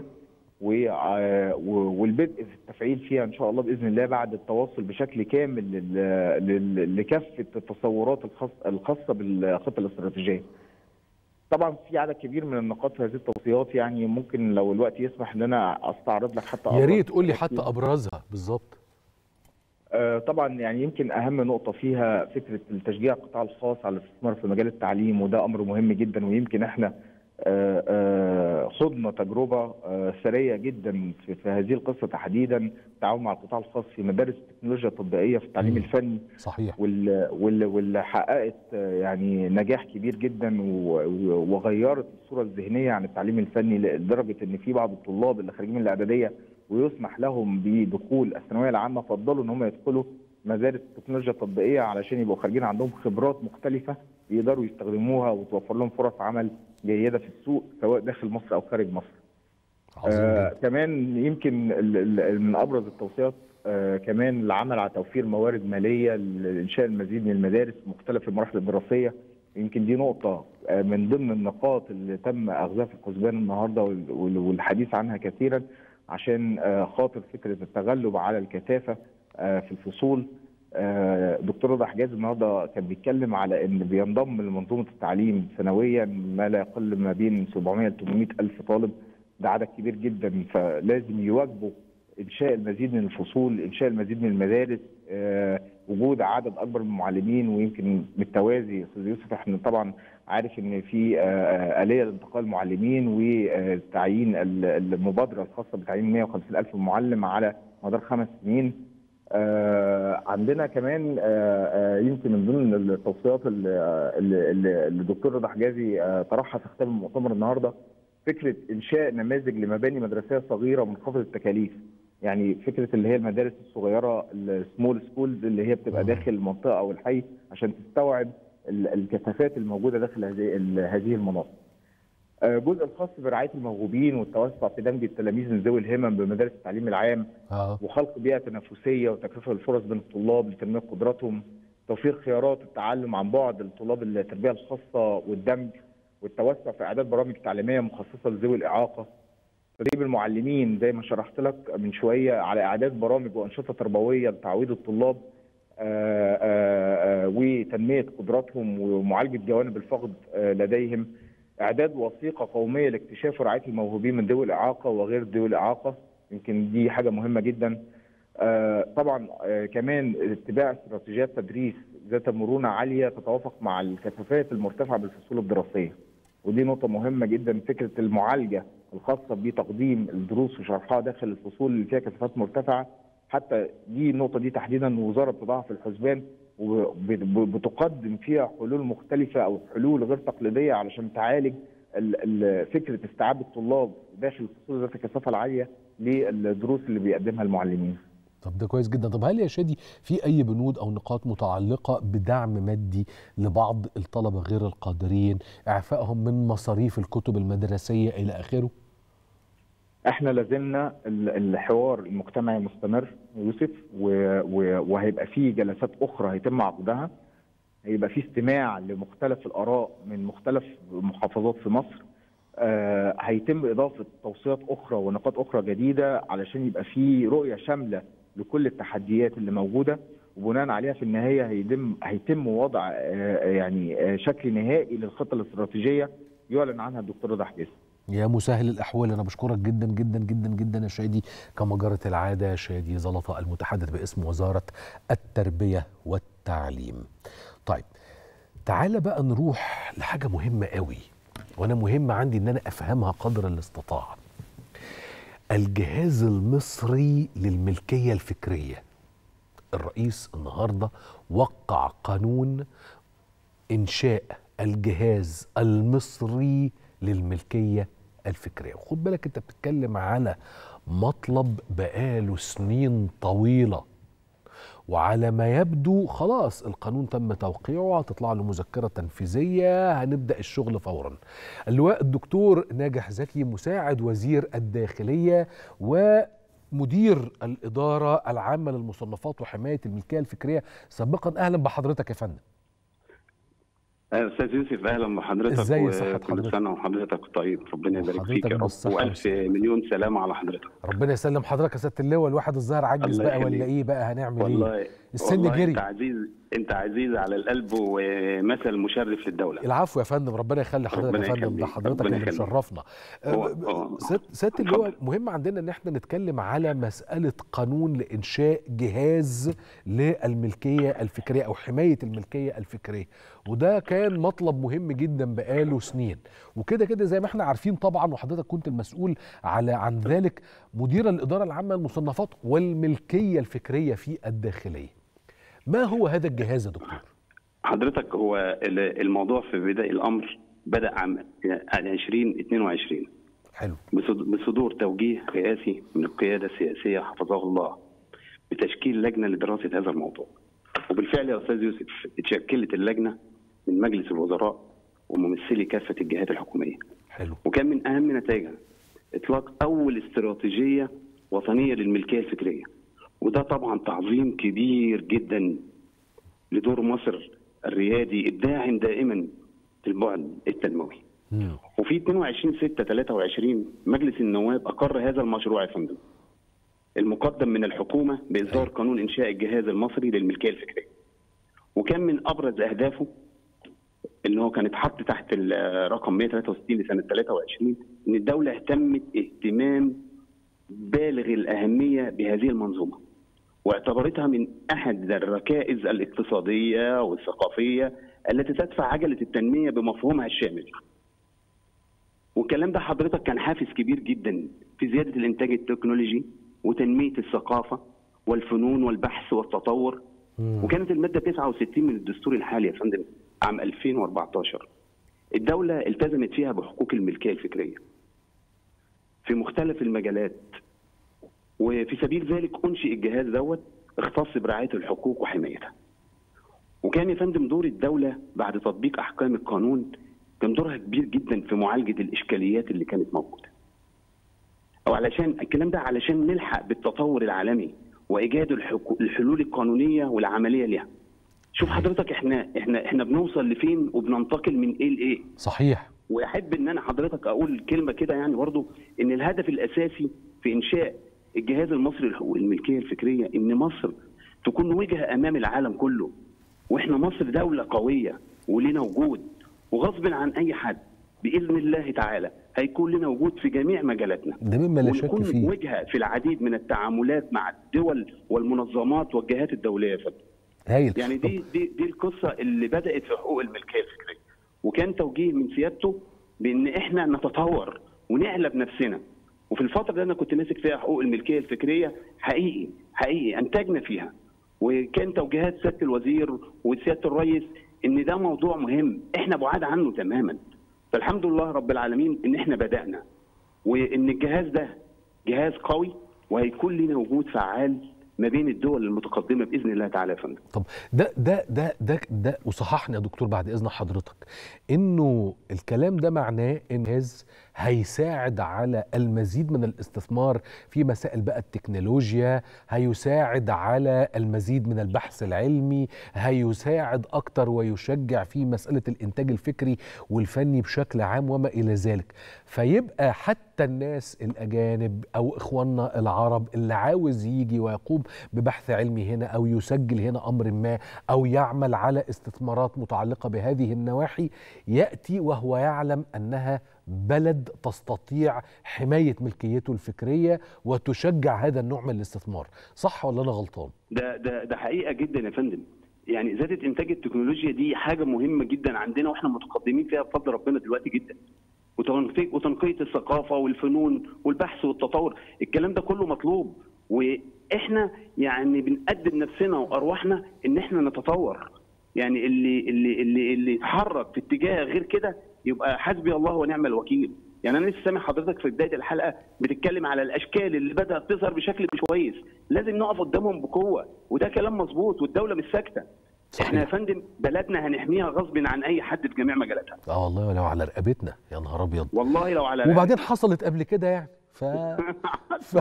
والبدء في التفعيل فيها ان شاء الله باذن الله بعد التوصل بشكل كامل لكافه التصورات الخاصه بالخطه الاستراتيجيه. طبعا في عدد كبير من النقاط في هذه التوصيات يعني ممكن لو الوقت يسمح ان انا استعرض لك حتى يا ريت قول لي حتى ابرزها بالظبط آه طبعا يعني يمكن اهم نقطه فيها فكره التشجيع القطاع الخاص على الاستثمار في مجال التعليم وده امر مهم جدا ويمكن احنا آه آه خضنا تجربه ثريه جدا في, في هذه القصه تحديدا التعاون مع القطاع الخاص في مدارس التكنولوجيا التطبيقيه في التعليم الفني صحيح واللي واللي حققت يعني نجاح كبير جدا وغيرت الصوره الذهنيه عن التعليم الفني لدرجه ان في بعض الطلاب اللي خارجين من الاعداديه ويسمح لهم بدخول الثانويه العامه فضلوا ان هم يدخلوا مدارس التكنولوجيا التطبيقيه علشان يبقوا خارجين عندهم خبرات مختلفه يقدروا يستخدموها وتوفر لهم فرص عمل جيده في السوق سواء داخل مصر او خارج مصر. آه كمان يمكن من ابرز التوصيات آه كمان العمل على توفير موارد ماليه لانشاء المزيد من المدارس مختلف المراحل الدراسيه يمكن دي نقطه آه من ضمن النقاط اللي تم اخذها في الحسبان النهارده والحديث عنها كثيرا عشان آه خاطر فكره التغلب على الكثافه آه في الفصول دكتور رضا حجاز النهارده كان بيتكلم على ان بينضم لمنظومه التعليم سنويا ما لا يقل ما بين 700 ل 800 الف طالب ده عدد كبير جدا فلازم يواجبوا انشاء المزيد من الفصول، انشاء المزيد من المدارس، أه وجود عدد اكبر من المعلمين ويمكن بالتوازي استاذ يوسف احنا طبعا عارف ان في أه اليه لانتقال المعلمين وتعيين المبادره الخاصه بتعيين 150 الف معلم على مدار خمس سنين آه عندنا كمان آه آه يمكن من ضمن التوصيات اللي الدكتور رضا حجازي آه طرحها في ختام المؤتمر النهارده فكره انشاء نماذج لمباني مدرسيه صغيره منخفضه التكاليف يعني فكره اللي هي المدارس الصغيره السمول سكولز اللي هي بتبقى داخل المنطقه او الحي عشان تستوعب الكثافات الموجوده داخل هذه هذه المناطق. الجزء الخاص برعايه الموهوبين والتوسع في دمج التلاميذ من ذوي الهمم بمدارس التعليم العام آه. وخلق بيئه تنافسيه وتكافؤ الفرص بين الطلاب لتنميه قدراتهم توفير خيارات التعلم عن بعد لطلاب التربيه الخاصه والدمج والتوسع في اعداد برامج تعليميه مخصصه لذوي الاعاقه تدريب المعلمين زي ما شرحت لك من شويه على اعداد برامج وانشطه تربويه لتعويض الطلاب آآ آآ وتنميه قدراتهم ومعالجه جوانب الفقد لديهم اعداد وثيقه قوميه لاكتشاف ورعايه الموهوبين من ذوي الاعاقه وغير ذوي الاعاقه يمكن دي حاجه مهمه جدا آه طبعا آه كمان اتباع استراتيجيات تدريس ذات مرونه عاليه تتوافق مع الكثافات المرتفعه بالفصول الدراسيه ودي نقطه مهمه جدا فكره المعالجه الخاصه بتقديم الدروس وشرحها داخل الفصول اللي فيها كثافات مرتفعه حتى دي النقطه دي تحديدا الوزاره بتضعها في الحسبان وبتقدم فيها حلول مختلفة أو حلول غير تقليدية علشان تعالج فكرة استيعاب الطلاب داخل الفصول ذات الكثافة العالية للدروس اللي بيقدمها المعلمين. طب ده كويس جدا طب هل يا شادي في اي بنود او نقاط متعلقه بدعم مادي لبعض الطلبه غير القادرين اعفائهم من مصاريف الكتب المدرسيه الى اخره احنا لازلنا الحوار المجتمعي مستمر يوسف وهيبقى فيه جلسات اخرى هيتم عقدها هيبقى فيه استماع لمختلف الاراء من مختلف المحافظات في مصر آه، هيتم اضافه توصيات اخرى ونقاط اخرى جديده علشان يبقى في رؤيه شامله لكل التحديات اللي موجوده وبناء عليها في النهايه هيتم هيتم وضع آه، يعني آه، شكل نهائي للخطه الاستراتيجيه يعلن عنها الدكتور رضا حجازي يا مسهل الاحوال انا بشكرك جدا جدا جدا جدا يا شادي كما جرت العاده شادي زلطه المتحدث باسم وزاره التربيه والتعليم. طيب تعالى بقى نروح لحاجه مهمه قوي وانا مهم عندي ان انا افهمها قدر الاستطاعه. الجهاز المصري للملكيه الفكريه. الرئيس النهارده وقع قانون انشاء الجهاز المصري للملكيه الفكريه وخد بالك انت بتتكلم على مطلب بقاله سنين طويله وعلى ما يبدو خلاص القانون تم توقيعه هتطلع له مذكره تنفيذيه هنبدا الشغل فورا اللواء الدكتور ناجح زكي مساعد وزير الداخليه ومدير الاداره العامه للمصنفات وحمايه الملكيه الفكريه سابقا اهلا بحضرتك يا فندم استاذ يوسف اهلا بحضرتك ازاي صحة وكل حضرتك؟ سنه وحضرتك طيب ربنا يبارك فيك وحضرتك يا رب بالصحة والف والسلامة. مليون سلامه على حضرتك ربنا يسلم حضرتك يا سياده اللواء الواحد الظاهر عجز الله بقى ولا يخليك. ايه بقى هنعمل ايه والله السن والله جري. انت عزيز انت عزيز على القلب ومثل مشرف للدوله العفو يا فندم ربنا يخلي حضرتك ربنا يا فندم ده يخليك. حضرتك ربنا اللي يخليك. مشرفنا هو- أه، هو- سياده سيادة اتفضل. اللواء مهم عندنا ان احنا نتكلم على مساله قانون لانشاء جهاز للملكيه الفكريه او حمايه الملكيه الفكريه وده كان مطلب مهم جدا بقاله سنين وكده كده زي ما احنا عارفين طبعا وحضرتك كنت المسؤول على عن ذلك مدير الاداره العامه للمصنفات والملكيه الفكريه في الداخليه ما هو هذا الجهاز يا دكتور حضرتك هو ال- الموضوع في بدايه الامر بدا عام 2022 حلو بصد- بصدور توجيه رئاسي من القيادة السياسية حفظه الله بتشكيل لجنة لدراسة هذا الموضوع وبالفعل يا أستاذ يوسف اتشكلت اللجنة من مجلس الوزراء وممثلي كافة الجهات الحكومية حلو وكان من أهم نتائجها إطلاق أول استراتيجية وطنية للملكية الفكرية وده طبعا تعظيم كبير جدا لدور مصر الريادي الداعم دائما في البعد التنموي مم. وفي 22 6 23 مجلس النواب اقر هذا المشروع يا فندم المقدم من الحكومه باصدار قانون انشاء الجهاز المصري للملكيه الفكريه وكان من ابرز اهدافه ان هو كان اتحط تحت الرقم 163 لسنه 23 ان الدوله اهتمت اهتمام بالغ الاهميه بهذه المنظومه واعتبرتها من احد الركائز الاقتصاديه والثقافيه التي تدفع عجله التنميه بمفهومها الشامل والكلام ده حضرتك كان حافز كبير جدا في زياده الانتاج التكنولوجي وتنميه الثقافه والفنون والبحث والتطور مم. وكانت الماده 69 من الدستور الحالي يا فندم عام 2014 الدوله التزمت فيها بحقوق الملكيه الفكريه في مختلف المجالات وفي سبيل ذلك انشئ الجهاز دوت اختص برعايه الحقوق وحمايتها وكان يا فندم دور الدوله بعد تطبيق احكام القانون كان دورها كبير جدا في معالجه الاشكاليات اللي كانت موجوده. او علشان الكلام ده علشان نلحق بالتطور العالمي وايجاد الحكو- الحلول القانونيه والعمليه ليها. شوف حضرتك احنا احنا احنا بنوصل لفين وبننتقل من ايه لايه. صحيح واحب ان انا حضرتك اقول كلمه كده يعني برضو ان الهدف الاساسي في انشاء الجهاز المصري لحقوق الملكيه الفكريه ان مصر تكون وجهه امام العالم كله واحنا مصر دوله قويه ولنا وجود وغصب عن اي حد باذن الله تعالى هيكون لنا وجود في جميع مجالاتنا ده مما لا شك ونكون فيه وجهه في العديد من التعاملات مع الدول والمنظمات والجهات الدوليه يا فندم هايل يعني دي دي دي القصه اللي بدات في حقوق الملكيه الفكريه وكان توجيه من سيادته بان احنا نتطور ونعلى بنفسنا وفي الفتره اللي انا كنت ماسك فيها حقوق الملكيه الفكريه حقيقي حقيقي انتجنا فيها وكان توجيهات سياده الوزير وسياده الرئيس ان ده موضوع مهم احنا بعاد عنه تماما فالحمد لله رب العالمين ان احنا بدانا وان الجهاز ده جهاز قوي وهيكون لنا وجود فعال ما بين الدول المتقدمه باذن الله تعالى يا فندم طب ده ده ده ده ده وصححني يا دكتور بعد اذن حضرتك انه الكلام ده معناه ان هز هيساعد على المزيد من الاستثمار في مسائل بقى التكنولوجيا هيساعد على المزيد من البحث العلمي هيساعد اكتر ويشجع في مساله الانتاج الفكري والفني بشكل عام وما الى ذلك فيبقى حتى الناس الاجانب او اخواننا العرب اللي عاوز يجي ويقوم ببحث علمي هنا او يسجل هنا امر ما او يعمل على استثمارات متعلقه بهذه النواحي ياتي وهو يعلم انها بلد تستطيع حمايه ملكيته الفكريه وتشجع هذا النوع من الاستثمار صح ولا انا غلطان ده ده ده حقيقه جدا يا فندم يعني زياده انتاج التكنولوجيا دي حاجه مهمه جدا عندنا واحنا متقدمين فيها بفضل ربنا دلوقتي جدا وتنقية وتنقية الثقافة والفنون والبحث والتطور الكلام ده كله مطلوب واحنا يعني بنقدم نفسنا وارواحنا ان احنا نتطور يعني اللي اللي اللي اللي يتحرك في اتجاه غير كده يبقى حسبي الله ونعم الوكيل يعني انا لسه سامع حضرتك في بدايه الحلقه بتتكلم على الاشكال اللي بدات تظهر بشكل مش كويس لازم نقف قدامهم بقوه وده كلام مظبوط والدوله مش ساكته صحيح. احنا يا فندم بلدنا هنحميها غصب عن اي حد في جميع مجالاتها اه والله ولو على رقبتنا يا نهار ابيض والله لو على وبعدين حصلت قبل كده يعني ف... ف...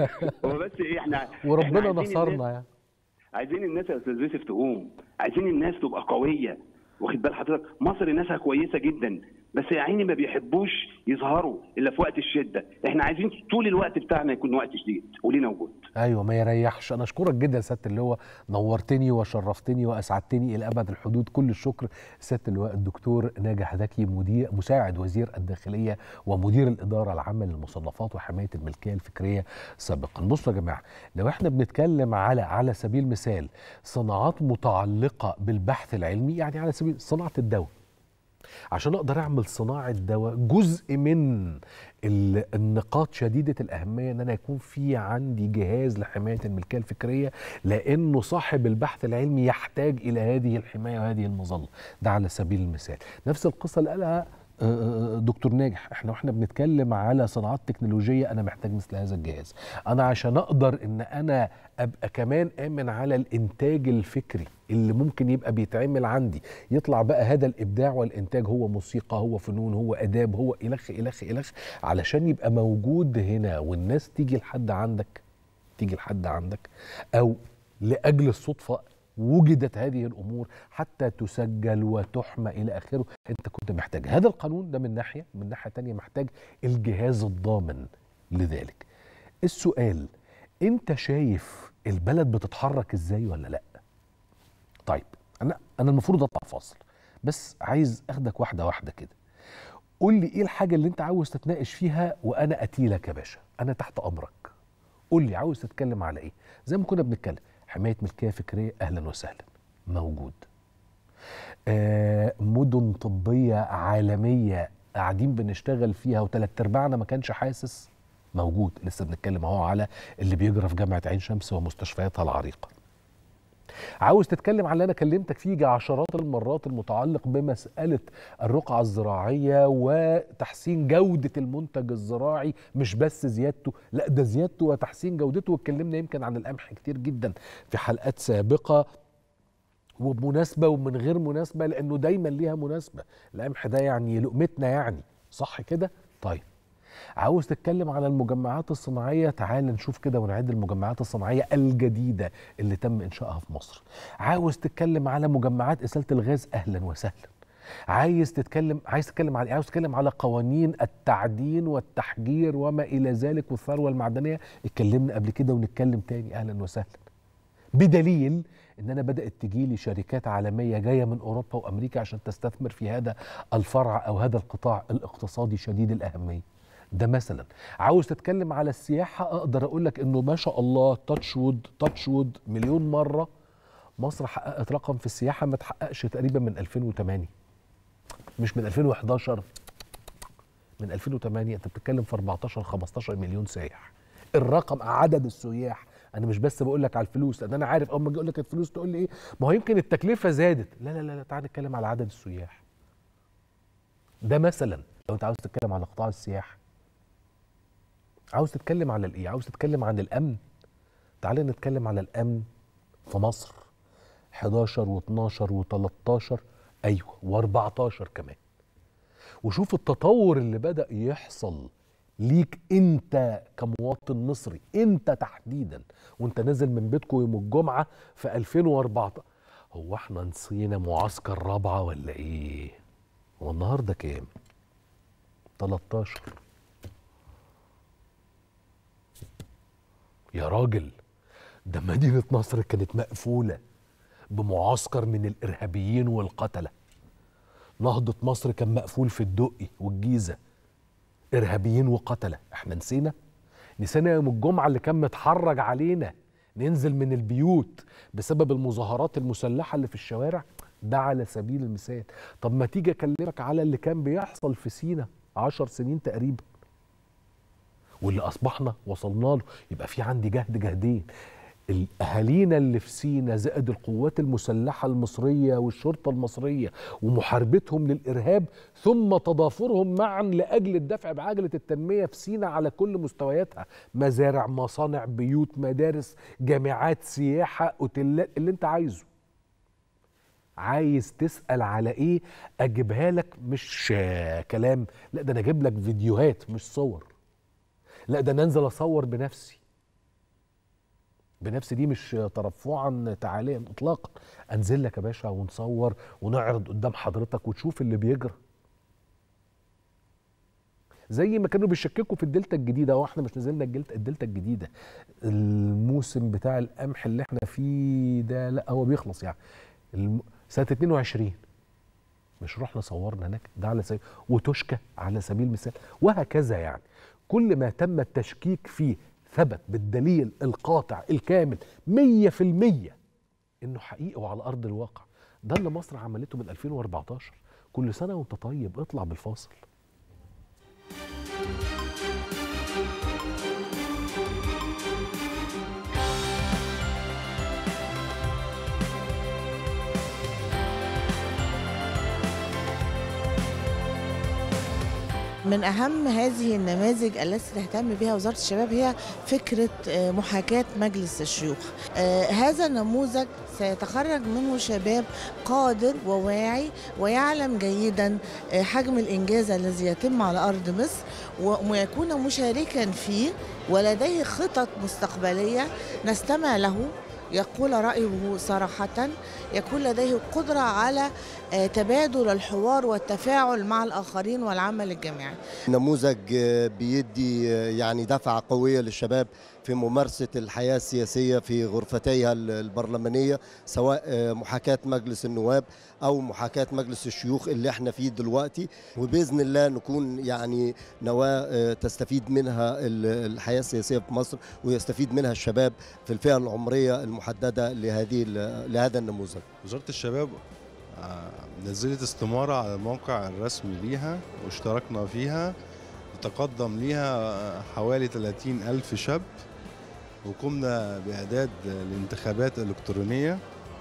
هو بس ايه احنا إحنا وربنا عايزين الناس- نصرنا يعني عايزين الناس يا استاذ يوسف تقوم عايزين الناس تبقى قويه واخد بال حضرتك مصر ناسها كويسه جدا بس يا عيني ما بيحبوش يظهروا الا في وقت الشده احنا عايزين طول الوقت بتاعنا يكون وقت شديد ولينا وجود ايوه ما يريحش انا اشكرك جدا يا سياده اللواء نورتني وشرفتني واسعدتني الى ابد الحدود كل الشكر سياده اللواء الدكتور ناجح ذكي مدير مساعد وزير الداخليه ومدير الاداره العامه للمصنفات وحمايه الملكيه الفكريه سابقا بصوا يا جماعه لو احنا بنتكلم على على سبيل المثال صناعات متعلقه بالبحث العلمي يعني على سبيل صناعه الدواء عشان اقدر اعمل صناعه دواء جزء من ال- النقاط شديده الاهميه ان انا يكون في عندي جهاز لحمايه الملكيه الفكريه لانه صاحب البحث العلمي يحتاج الى هذه الحمايه وهذه المظله ده على سبيل المثال نفس القصه اللي قالها آه، آه، دكتور ناجح احنا واحنا بنتكلم على صناعات تكنولوجيه انا محتاج مثل هذا الجهاز انا عشان اقدر ان انا ابقى كمان امن على الانتاج الفكري اللي ممكن يبقى بيتعمل عندي يطلع بقى هذا الابداع والانتاج هو موسيقى هو فنون هو اداب هو الخ الخ الخ علشان يبقى موجود هنا والناس تيجي لحد عندك تيجي لحد عندك او لاجل الصدفه وجدت هذه الامور حتى تسجل وتحمى الى اخره انت كنت محتاج هذا القانون ده من ناحيه من ناحيه تانية محتاج الجهاز الضامن لذلك السؤال انت شايف البلد بتتحرك ازاي ولا لا طيب انا انا المفروض اطلع فاصل بس عايز اخدك واحده واحده كده قول لي ايه الحاجه اللي انت عاوز تتناقش فيها وانا اتيلك يا باشا انا تحت امرك قول لي عاوز تتكلم على ايه زي ما كنا بنتكلم حمايه ملكيه فكريه اهلا وسهلا موجود آه مدن طبيه عالميه قاعدين بنشتغل فيها وثلاث ارباعنا ما كانش حاسس موجود لسه بنتكلم اهو على اللي بيجرى في جامعه عين شمس ومستشفياتها العريقه عاوز تتكلم على اللي انا كلمتك فيه جا عشرات المرات المتعلق بمساله الرقعه الزراعيه وتحسين جوده المنتج الزراعي مش بس زيادته لا ده زيادته وتحسين جودته واتكلمنا يمكن عن القمح كتير جدا في حلقات سابقه وبمناسبه ومن غير مناسبه لانه دايما ليها مناسبه القمح ده يعني لقمتنا يعني صح كده طيب عاوز تتكلم على المجمعات الصناعيه تعال نشوف كده ونعد المجمعات الصناعيه الجديده اللي تم انشائها في مصر عاوز تتكلم على مجمعات ازاله الغاز اهلا وسهلا عايز تتكلم عايز تتكلم على عاوز تتكلم على قوانين التعدين والتحجير وما الى ذلك والثروه المعدنيه اتكلمنا قبل كده ونتكلم تاني اهلا وسهلا بدليل ان انا بدات تجيلي شركات عالميه جايه من اوروبا وامريكا عشان تستثمر في هذا الفرع او هذا القطاع الاقتصادي شديد الاهميه ده مثلا عاوز تتكلم على السياحه اقدر اقول لك انه ما شاء الله تاتش وود تاتش وود مليون مره مصر حققت رقم في السياحه ما تحققش تقريبا من 2008 مش من 2011 من 2008 انت بتتكلم في 14 15 مليون سايح الرقم عدد السياح انا مش بس بقول لك على الفلوس لان انا عارف اول ما اجي اقول لك الفلوس تقول لي ايه ما هو يمكن التكلفه زادت لا لا لا, لا تعال نتكلم على عدد السياح ده مثلا لو انت عاوز تتكلم على قطاع السياحه عاوز تتكلم على الايه عاوز تتكلم عن الامن تعالى نتكلم على الامن في مصر 11 و12 و13 ايوه و14 كمان وشوف التطور اللي بدأ يحصل ليك انت كمواطن مصري انت تحديدا وانت نازل من بيتكم يوم الجمعة في 2014 هو احنا نسينا معسكر رابعة ولا ايه هو النهاردة كام 13 يا راجل ده مدينة نصر كانت مقفولة بمعسكر من الإرهابيين والقتلة نهضة مصر كان مقفول في الدقي والجيزة إرهابيين وقتلة احنا نسينا نسينا يوم الجمعة اللي كان متحرج علينا ننزل من البيوت بسبب المظاهرات المسلحة اللي في الشوارع ده على سبيل المثال طب ما تيجي أكلمك على اللي كان بيحصل في سينا عشر سنين تقريبا واللي اصبحنا وصلنا له يبقى في عندي جهد جهدين الاهالينا اللي في سينا زائد القوات المسلحه المصريه والشرطه المصريه ومحاربتهم للارهاب ثم تضافرهم معا لاجل الدفع بعجله التنميه في سينا على كل مستوياتها مزارع مصانع بيوت مدارس جامعات سياحه اوتيلات اللي انت عايزه عايز تسال على ايه اجيبها لك مش آه، كلام لا ده انا اجيب لك فيديوهات مش صور لا ده انا انزل اصور بنفسي بنفسي دي مش ترفعا تعاليا اطلاقا انزل لك يا باشا ونصور ونعرض قدام حضرتك وتشوف اللي بيجرى زي ما كانوا بيشككوا في الدلتا الجديده واحنا مش نزلنا الدلتا الدلتا الجديده الموسم بتاع القمح اللي احنا فيه ده لا هو بيخلص يعني الم... سنه 22 مش رحنا صورنا هناك ده على سبيل وتشكى على سبيل المثال وهكذا يعني كل ما تم التشكيك فيه ثبت بالدليل القاطع الكامل مية في المية انه حقيقي وعلى ارض الواقع ده اللي مصر عملته من 2014 كل سنة وانت طيب اطلع بالفاصل من أهم هذه النماذج التي تهتم بها وزارة الشباب هي فكرة آه، محاكاة مجلس الشيوخ آه، هذا النموذج سيتخرج منه شباب قادر وواعي ويعلم جيدا آه، حجم الإنجاز الذي يتم على أرض مصر و- ويكون مشاركا فيه ولديه خطط مستقبلية نستمع له يقول رأيه صراحة يكون لديه قدرة على آه، تبادل الحوار والتفاعل مع الآخرين والعمل الجماعي نموذج آه، بيدي آه، يعني دفعة قوية للشباب في ممارسة الحياة السياسية في غرفتيها ال- البرلمانية سواء آه، محاكاة مجلس النواب أو محاكاة مجلس الشيوخ اللي احنا فيه دلوقتي وبإذن الله نكون يعني نواة آه، تستفيد منها ال- الحياة السياسية في مصر ويستفيد منها الشباب في الفئة العمرية المحددة لهذه ال- لهذا النموذج وزارة الشباب آه، نزلت استمارة على الموقع الرسمي ليها واشتركنا فيها تقدم ليها آه، حوالي 30 ألف شاب وقمنا بإعداد الانتخابات الإلكترونية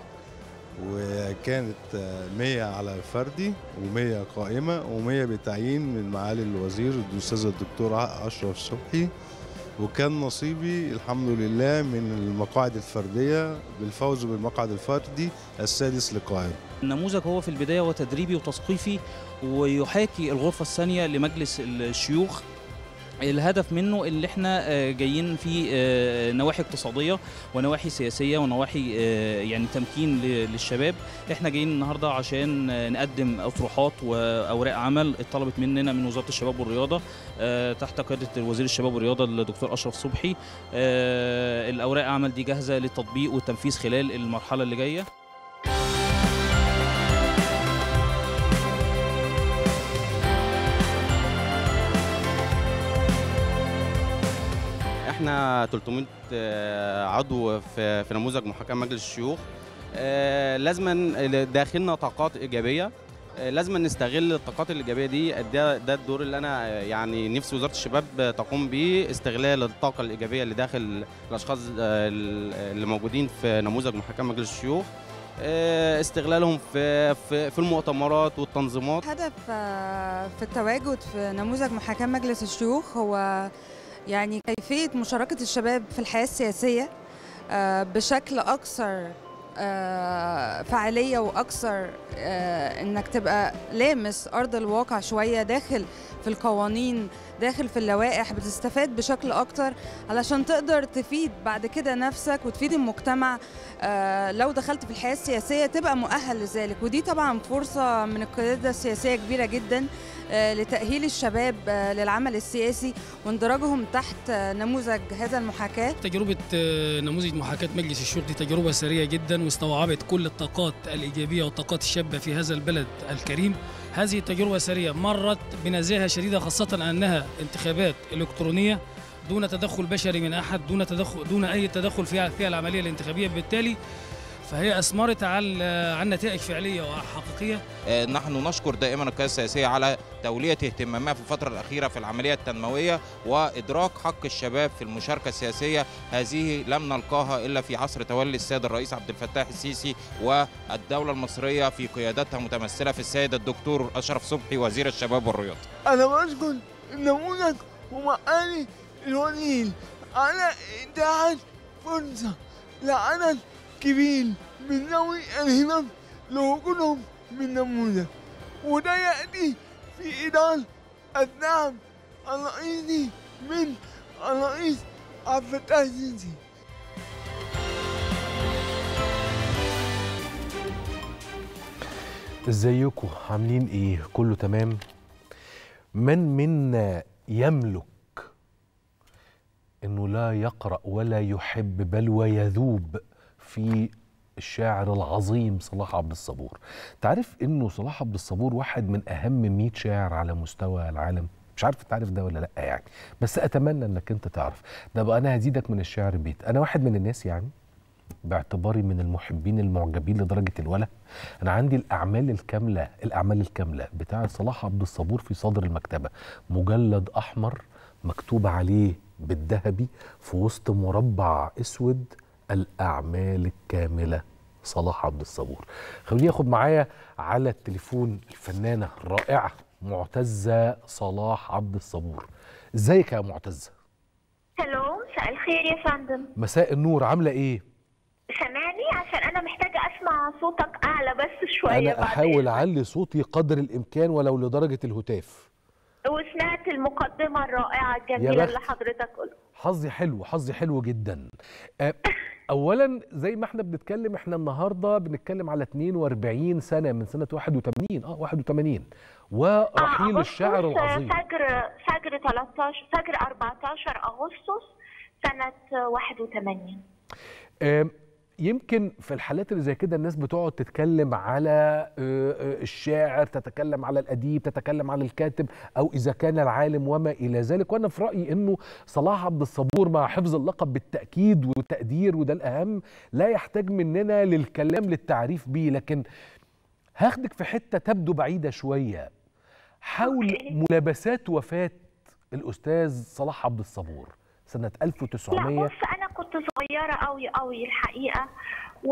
وكانت آه، 100 على فردي و100 قائمة و100 بتعيين من معالي الوزير الأستاذ الدكتور أشرف صبحي وكان نصيبي الحمد لله من المقاعد الفردية بالفوز بالمقعد الفردي السادس للقاهرة النموذج هو في البداية هو تدريبي وتثقيفي ويحاكي الغرفة الثانية لمجلس الشيوخ الهدف منه اللي احنا آه، جايين في آه، نواحي اقتصاديه ونواحي سياسيه ونواحي آه، يعني تمكين ل- للشباب احنا جايين النهارده عشان آه، نقدم اطروحات واوراق عمل اتطلبت مننا من وزاره الشباب والرياضه آه، تحت قياده وزير الشباب والرياضه الدكتور اشرف صبحي آه، الاوراق عمل دي جاهزه للتطبيق والتنفيذ خلال المرحله اللي جايه احنا 300 آه، عضو في في نموذج محاكاه مجلس الشيوخ آه، لازما داخلنا طاقات ايجابيه آه، لازم نستغل الطاقات الايجابيه دي ده ده الدور اللي انا آه، يعني نفسي وزاره الشباب تقوم بيه استغلال الطاقه الايجابيه اللي داخل الاشخاص آه، اللي موجودين في نموذج محاكاه مجلس الشيوخ آه، استغلالهم في في في المؤتمرات والتنظيمات هدف آه، في التواجد في نموذج محاكاة مجلس الشيوخ هو يعني كيفية مشاركة الشباب في الحياة السياسية آه، بشكل اكثر آه، فعاليه واكثر آه، انك تبقى لامس ارض الواقع شويه داخل في القوانين داخل في اللوائح بتستفاد بشكل اكتر علشان تقدر تفيد بعد كده نفسك وتفيد المجتمع آه، لو دخلت في الحياه السياسيه تبقى مؤهل لذلك ودي طبعا فرصه من القياده السياسيه كبيره جدا آه، لتاهيل الشباب آه، للعمل السياسي واندراجهم تحت آه، نموذج هذا المحاكاه تجربة آه، نموذج محاكاة مجلس الشيوخ دي تجربة سرية جدا واستوعبت كل الطاقات الإيجابية والطاقات الشابة في هذا البلد الكريم هذه التجربة السرية مرت بنزاهة شديدة خاصة أنها انتخابات إلكترونية دون تدخل بشري من أحد دون تدخل دون أي تدخل فيها فيها العملية الانتخابية بالتالي فهي أثمرت على عن نتائج فعلية وحقيقية آه، نحن نشكر دائما القيادة السياسية على تولية اهتمامها في الفترة الأخيرة في العملية التنموية وإدراك حق الشباب في المشاركة السياسية هذه لم نلقاها إلا في عصر تولي السيد الرئيس عبد الفتاح السيسي والدولة المصرية في قيادتها متمثلة في السيد الدكتور أشرف صبحي وزير الشباب والرياضة أنا بشكر النموذج ومعالي الوزير على إتاحة فرصة لعدد كبير من ذوي الهمم لوجودهم من نموذج وده يأتي في إطار الدعم الرئيسي من الرئيس عبد الفتاح السيسي ازيكم عاملين ايه كله تمام من منا يملك انه لا يقرا ولا يحب بل ويذوب في الشاعر العظيم صلاح عبد الصبور تعرف انه صلاح عبد الصبور واحد من اهم 100 شاعر على مستوى العالم مش عارف تعرف ده ولا لا يعني بس اتمنى انك انت تعرف ده بقى انا هزيدك من الشعر بيت انا واحد من الناس يعني باعتباري من المحبين المعجبين لدرجه الولا انا عندي الاعمال الكامله الاعمال الكامله بتاعه صلاح عبد الصبور في صدر المكتبه مجلد احمر مكتوب عليه بالذهبي في وسط مربع اسود الاعمال الكامله صلاح عبد الصبور خلوني اخد معايا على التليفون الفنانه الرائعه معتزه صلاح عبد الصبور ازيك يا معتزه الو مساء الخير يا فندم مساء النور عامله ايه سامعني عشان انا محتاجه اسمع صوتك اعلى بس شويه انا بعد احاول اعلي صوتي قدر الامكان ولو لدرجه الهتاف وسمعت المقدمه الرائعه الجميله بخت. اللي حضرتك قلت حظي حلو حظي حلو جدا أه، اولا زي ما احنا بنتكلم احنا النهارده بنتكلم على 42 سنه من سنه 81 اه 81 ورحيل الشاعر أغسطس، العظيم فجر فجر 13 فجر 14 اغسطس سنه 81 آم، يمكن في الحالات اللي زي كده الناس بتقعد تتكلم على آه، آه، الشاعر تتكلم على الأديب تتكلم على الكاتب أو إذا كان العالم وما إلى ذلك وأنا في رأيي أنه صلاح عبد الصبور مع حفظ اللقب بالتأكيد والتقدير وده الأهم لا يحتاج مننا للكلام للتعريف بيه لكن هاخدك في حتة تبدو بعيدة شوية حول ملابسات وفاة الأستاذ صلاح عبد الصبور سنة لا 1900 بص انا كنت صغيره قوي قوي الحقيقه و...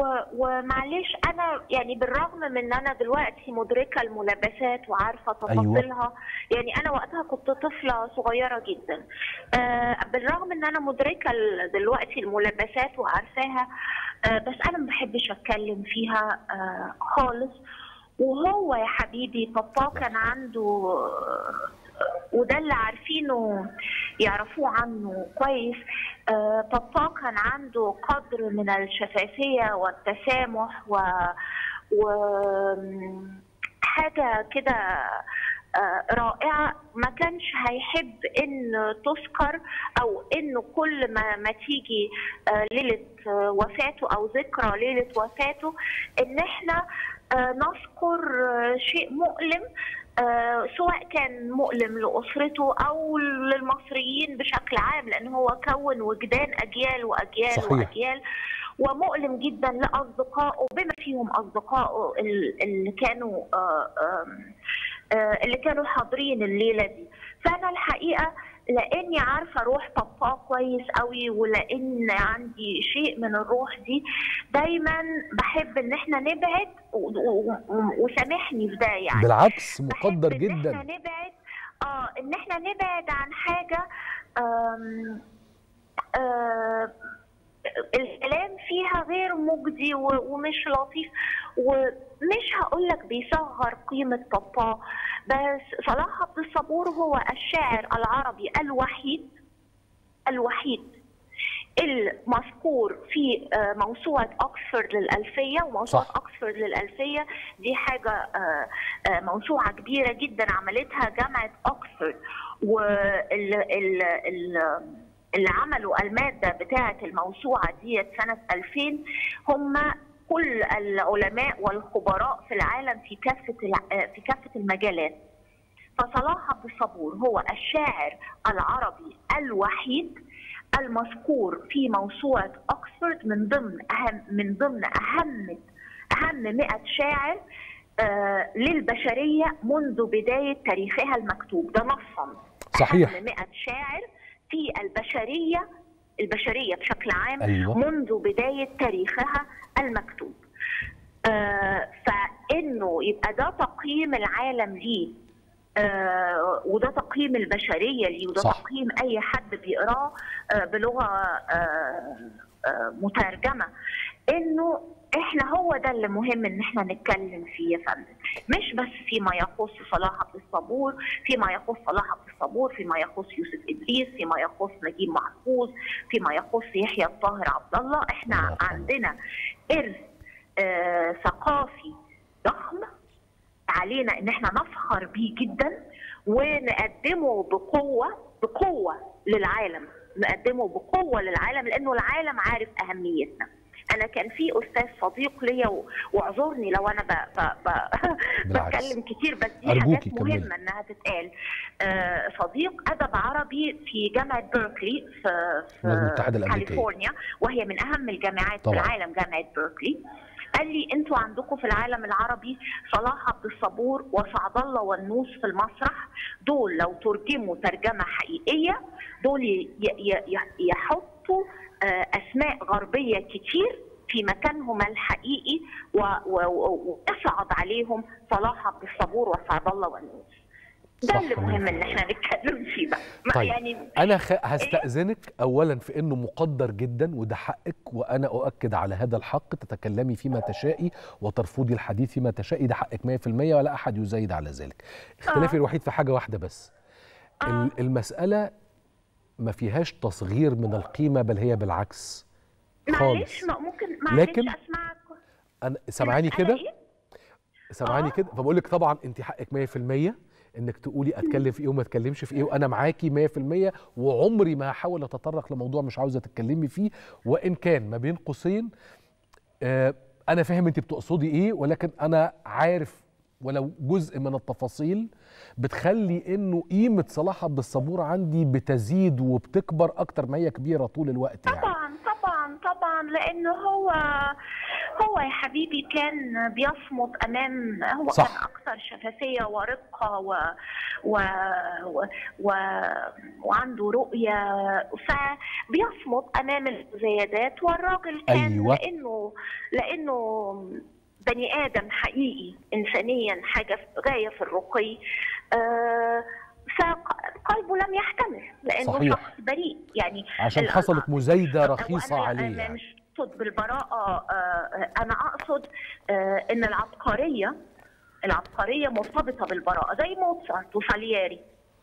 ومعلش انا يعني بالرغم من ان انا دلوقتي مدركه الملابسات وعارفه تفاصيلها يعني انا وقتها كنت طفله صغيره جدا آه بالرغم ان انا مدركه ال- دلوقتي الملابسات وعارفاها آه بس انا ما بحبش اتكلم فيها آه خالص وهو يا حبيبي بابا كان عنده وده اللي عارفينه يعرفوه عنه كويس آه، بابا كان عنده قدر من الشفافية والتسامح و, و... حاجة كده آه، رائعة ما كانش هيحب ان تذكر او انه كل ما ما تيجي آه، ليلة آه، وفاته او ذكرى ليلة وفاته ان احنا آه، نذكر آه، شيء مؤلم آه، سواء كان مؤلم لأسرته أو للمصريين بشكل عام لأن هو كون وجدان أجيال وأجيال صحيح. وأجيال ومؤلم جدا لأصدقائه بما فيهم أصدقائه ال- اللي كانوا آه، آم، آه، اللي كانوا حاضرين الليلة دي فأنا الحقيقة لاني عارفه روح بابا كويس قوي ولان عندي شيء من الروح دي دايما بحب ان احنا نبعد و- و- و- وسامحني في ده يعني بالعكس مقدر بحب ان جدا احنا نبعد اه ان احنا نبعد عن حاجه آم، آه الكلام فيها غير مجدي و- ومش لطيف ومش هقول لك بيصغر قيمه بابا بس صلاح عبد الصبور هو الشاعر العربي الوحيد الوحيد المذكور في آه، موسوعة أكسفورد للألفية وموسوعة صح. أكسفورد للألفية دي حاجة آه، آه، موسوعة كبيرة جدا عملتها جامعة أكسفورد واللي عملوا المادة بتاعة الموسوعة دي سنة 2000 هم كل العلماء والخبراء في العالم في كافة الع- آه، في كافة المجالات فصلاح عبد الصبور هو الشاعر العربي الوحيد المذكور في موسوعة أكسفورد من ضمن أهم من ضمن أهم أهم 100 شاعر آه، للبشرية منذ بداية تاريخها المكتوب ده نصا صحيح. أهم 100 شاعر في البشرية البشرية بشكل عام أيوة. منذ بداية تاريخها المكتوب آه، فإنه يبقى ده تقييم العالم ليه آه، وده تقييم البشرية ليه وده صح. تقييم أي حد بيقراه آه، بلغة آه، آه، مترجمة إنه إحنا هو ده اللي مهم إن إحنا نتكلم فيه يا فندم مش بس فيما يخص صلاح عبد الصبور فيما يخص صلاح عبد الصبور فيما يخص يوسف إدريس فيما يخص نجيب محفوظ فيما يخص يحيى الطاهر عبد الله إحنا عندنا إرث آه، ثقافي ضخم علينا ان احنا نفخر بيه جدا ونقدمه بقوه بقوه للعالم نقدمه بقوه للعالم لانه العالم عارف اهميتنا انا كان في استاذ صديق ليا و- واعذرني لو انا ب... ب... ب... بالعكس. بتكلم كتير بس دي أرجوكي حاجات كملي. مهمه انها تتقال آه، صديق ادب عربي في جامعه بيركلي في الولايات في المتحدة الأمريكية. كاليفورنيا وهي من اهم الجامعات طبعاً. في العالم جامعه بيركلي قال لي انتوا عندكم في العالم العربي صلاح عبد الصبور وسعد الله والنوس في المسرح دول لو ترجموا ترجمه حقيقيه دول ي- ي- ي- يحطوا آه، اسماء غربيه كتير في مكانهم الحقيقي و- و- و- ويصعد عليهم صلاح عبد الصبور وسعد الله والنوس ده صح اللي مهم ان 100%. احنا نتكلم فيه بقى ما طيب يعني انا خ... هستاذنك اولا في انه مقدر جدا وده حقك وانا اؤكد على هذا الحق تتكلمي فيما تشائي وترفضي الحديث فيما تشائي ده حقك 100% ولا احد يزايد على ذلك اختلافي آه. الوحيد في حاجه واحده بس ال- المساله ما فيهاش تصغير من القيمه بل هي بالعكس معلش خالص ما- ممكن معلش لكن اسمعك انا سامعاني المسألة كده إيه؟ سامعاني كده فبقول لك طبعا انت حقك 100% انك تقولي اتكلم في ايه وما اتكلمش في ايه وانا معاكي 100% وعمري ما هحاول اتطرق لموضوع مش عاوزه تتكلمي فيه وان كان ما بين قوسين آه انا فاهم انت بتقصدي ايه ولكن انا عارف ولو جزء من التفاصيل بتخلي انه قيمه صلاح عبد الصبور عندي بتزيد وبتكبر اكتر ما هي كبيره طول الوقت يعني طبعا طبعا طبعا لانه هو هو يا حبيبي كان بيصمد امام هو صح. كان اكثر شفافيه ورقه و و و, و وعنده رؤيه فبيصمد امام المزايدات والراجل كان أيوة. لانه لانه بني ادم حقيقي انسانيا حاجه في- غايه في الرقي آه فقلبه لم يحتمل لانه صحيح. شخص بريء يعني عشان ال- حصلت مزايده رخيصه وأنا- عليه أنا يعني. مش اقصد بالبراءه آه، انا اقصد آه، ان العبقريه العبقريه مرتبطه بالبراءه زي موتسارت وسالياري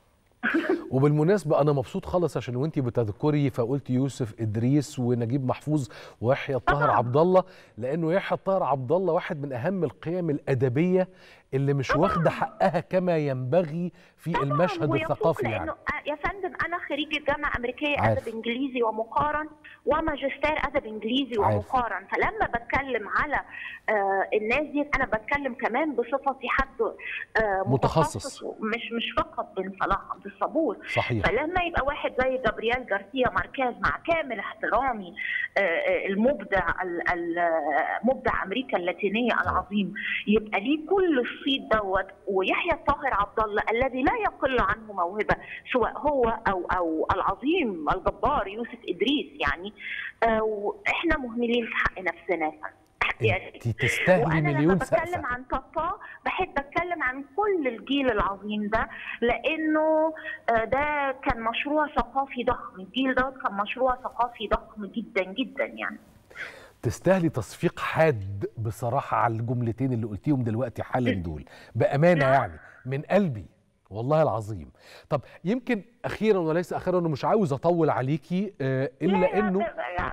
وبالمناسبة أنا مبسوط خالص عشان وأنتي بتذكري فقلت يوسف إدريس ونجيب محفوظ ويحيى الطاهر عبد الله لأنه يحيى الطاهر عبد الله واحد من أهم القيم الأدبية اللي مش واخدة حقها كما ينبغي في المشهد ويفوق الثقافي لانه يعني آه، يا فندم انا خريجه جامعه امريكيه عارف. ادب انجليزي ومقارن وماجستير ادب انجليزي عارف. ومقارن فلما بتكلم على آه الناس دي انا بتكلم كمان بصفتي حد آه متخصص. مش مش فقط بن صلاح عبد الصبور صحيح. فلما يبقى واحد زي جابرييل جارسيا ماركيز مع كامل احترامي آه، آه، المبدع ال- ال- آه، مبدع امريكا اللاتينيه العظيم يبقى ليه كل الصيت دوت ويحيى الطاهر عبد الله الذي لا يقل عنه موهبه سواء هو او او العظيم الجبار يوسف ادريس يعني آه، واحنا مهملين في حق نفسنا يعني انت تستاهلي وانا لما مليون بتكلم سقفه عن بابا بحب اتكلم عن كل الجيل العظيم ده لانه آه، ده كان مشروع ثقافي ضخم الجيل دوت كان مشروع ثقافي ضخم جدا جدا يعني تستاهلي تصفيق حاد بصراحه على الجملتين اللي قلتيهم دلوقتي حالا دول بامانه يعني من قلبي والله العظيم طب يمكن اخيرا وليس اخيرا انا مش عاوز اطول عليكي آه، الا انه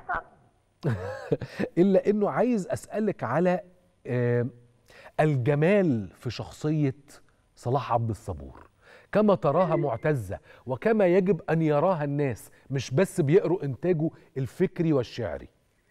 الا انه عايز اسالك على آه، الجمال في شخصيه صلاح عبد الصبور كما تراها معتزه وكما يجب ان يراها الناس مش بس بيقروا انتاجه الفكري والشعري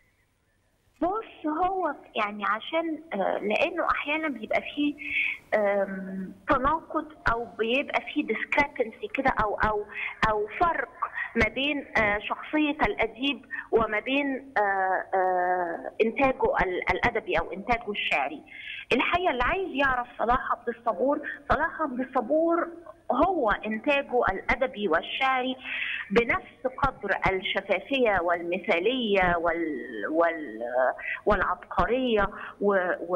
بص هو يعني عشان آه، لانه احيانا بيبقى فيه آم، تناقض او بيبقى فيه discrepancy كده او او او فرق ما بين آه، شخصيه الاديب وما بين آه، آه، انتاجه ال- الادبي او انتاجه الشعري. الحقيقه اللي عايز يعرف صلاح عبد الصبور، صلاح عبد الصبور هو انتاجه الادبي والشعري بنفس قدر الشفافيه والمثاليه وال وال والعبقريه و و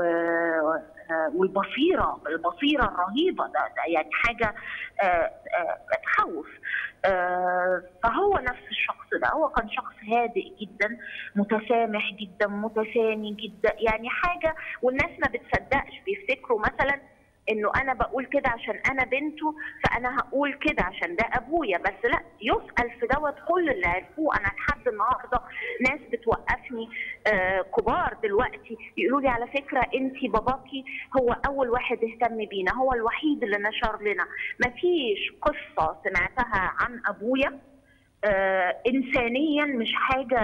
والبصيره البصيره الرهيبه ده, ده يعني حاجه آه، آه، تخوف آه، فهو نفس الشخص ده هو كان شخص هادئ جدا متسامح جدا متسامي جدا يعني حاجه والناس ما بتصدقش بيفتكروا مثلا انه انا بقول كده عشان انا بنته فانا هقول كده عشان ده ابويا بس لا يسال في دوت كل اللي عرفوه انا لحد النهارده ناس بتوقفني آه كبار دلوقتي يقولوا لي على فكره انت باباكي هو اول واحد اهتم بينا هو الوحيد اللي نشر لنا مفيش قصه سمعتها عن ابويا آه انسانيا مش حاجه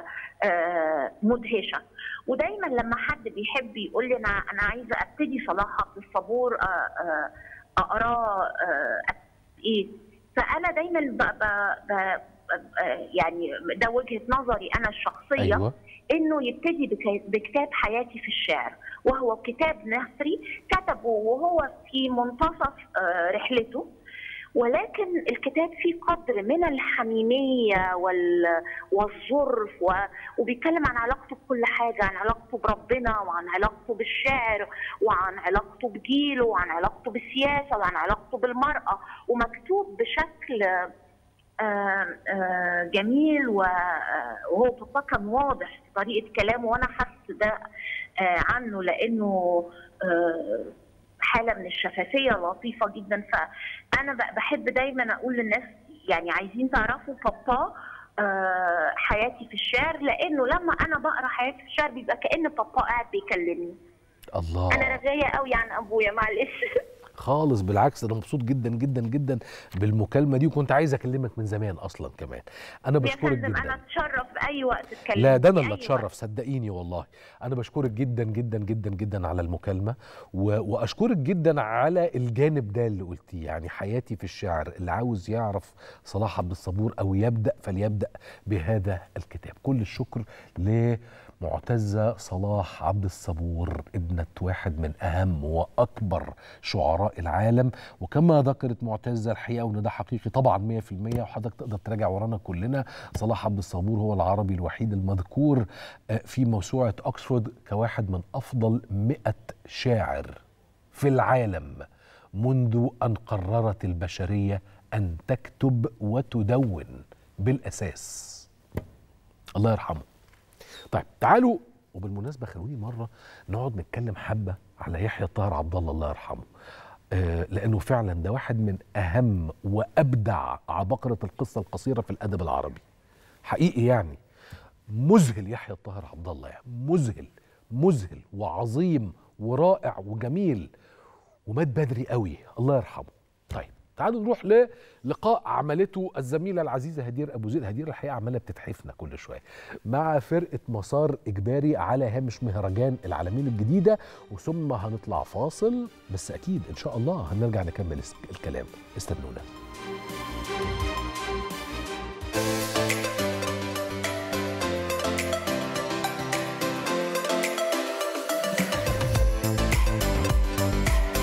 آه مدهشه ودايما لما حد بيحب يقول لي انا انا عايزه ابتدي صلاح عبد الصبور آه، آه، اقراه آه، ايه فانا دايما ب ب ب آه، يعني ده وجهه نظري انا الشخصيه أيوة. انه يبتدي بك- بكتاب حياتي في الشعر وهو كتاب نثري كتبه وهو في منتصف آه، رحلته ولكن الكتاب فيه قدر من الحميمية وال... والظرف و... وبيتكلم عن علاقته بكل حاجة عن علاقته بربنا وعن علاقته بالشعر وعن علاقته بجيله وعن علاقته بالسياسة وعن علاقته بالمرأة ومكتوب بشكل آه، آه، جميل و- آه، وهو بابا كان واضح في طريقة كلامه وأنا حاسة ده آه، عنه لأنه آه، حالة من الشفافية لطيفة جدا فأنا ب- بحب دايما أقول للناس يعني عايزين تعرفوا بابا آه، حياتي في الشعر لأنه لما أنا بقرأ حياتي في الشعر بيبقى كأن بابا قاعد بيكلمني الله أنا رغاية قوي عن أبويا معلش خالص بالعكس انا مبسوط جدا جدا جدا بالمكالمه دي وكنت عايز اكلمك من زمان اصلا كمان انا يا بشكرك فندم جدا أنا أتشرف بأي وقت تكلمني لا ده انا أي اللي وقت. اتشرف صدقيني والله انا بشكرك جدا جدا جدا جدا على المكالمه و... واشكرك جدا على الجانب ده اللي قلتيه يعني حياتي في الشعر اللي عاوز يعرف صلاح عبد الصبور او يبدا فليبدا بهذا الكتاب كل الشكر لمعتزه صلاح عبد الصبور ابنه واحد من اهم واكبر شعراء العالم وكما ذكرت معتزه الحقيقه وان ده حقيقي طبعا 100% وحضرتك تقدر تراجع ورانا كلنا صلاح عبد الصبور هو العربي الوحيد المذكور آه، في موسوعه اوكسفورد كواحد من افضل 100 شاعر في العالم منذ ان قررت البشريه ان تكتب وتدون بالاساس الله يرحمه طيب تعالوا وبالمناسبه خلوني مره نقعد نتكلم حبه على يحيى الطاهر عبد الله الله يرحمه آه، لانه فعلا ده واحد من اهم وابدع عباقره القصه القصيره في الادب العربي حقيقي يعني مذهل يحيى الطاهر عبد الله يعني مذهل مذهل وعظيم ورائع وجميل ومات بدري قوي الله يرحمه طيب تعالوا نروح للقاء عملته الزميله العزيزه هدير ابو زيد هدير الحقيقه عماله بتتحفنا كل شويه مع فرقه مسار اجباري على هامش مهرجان العالمين الجديده وثم هنطلع فاصل بس اكيد ان شاء الله هنرجع نكمل الس- الكلام استنونا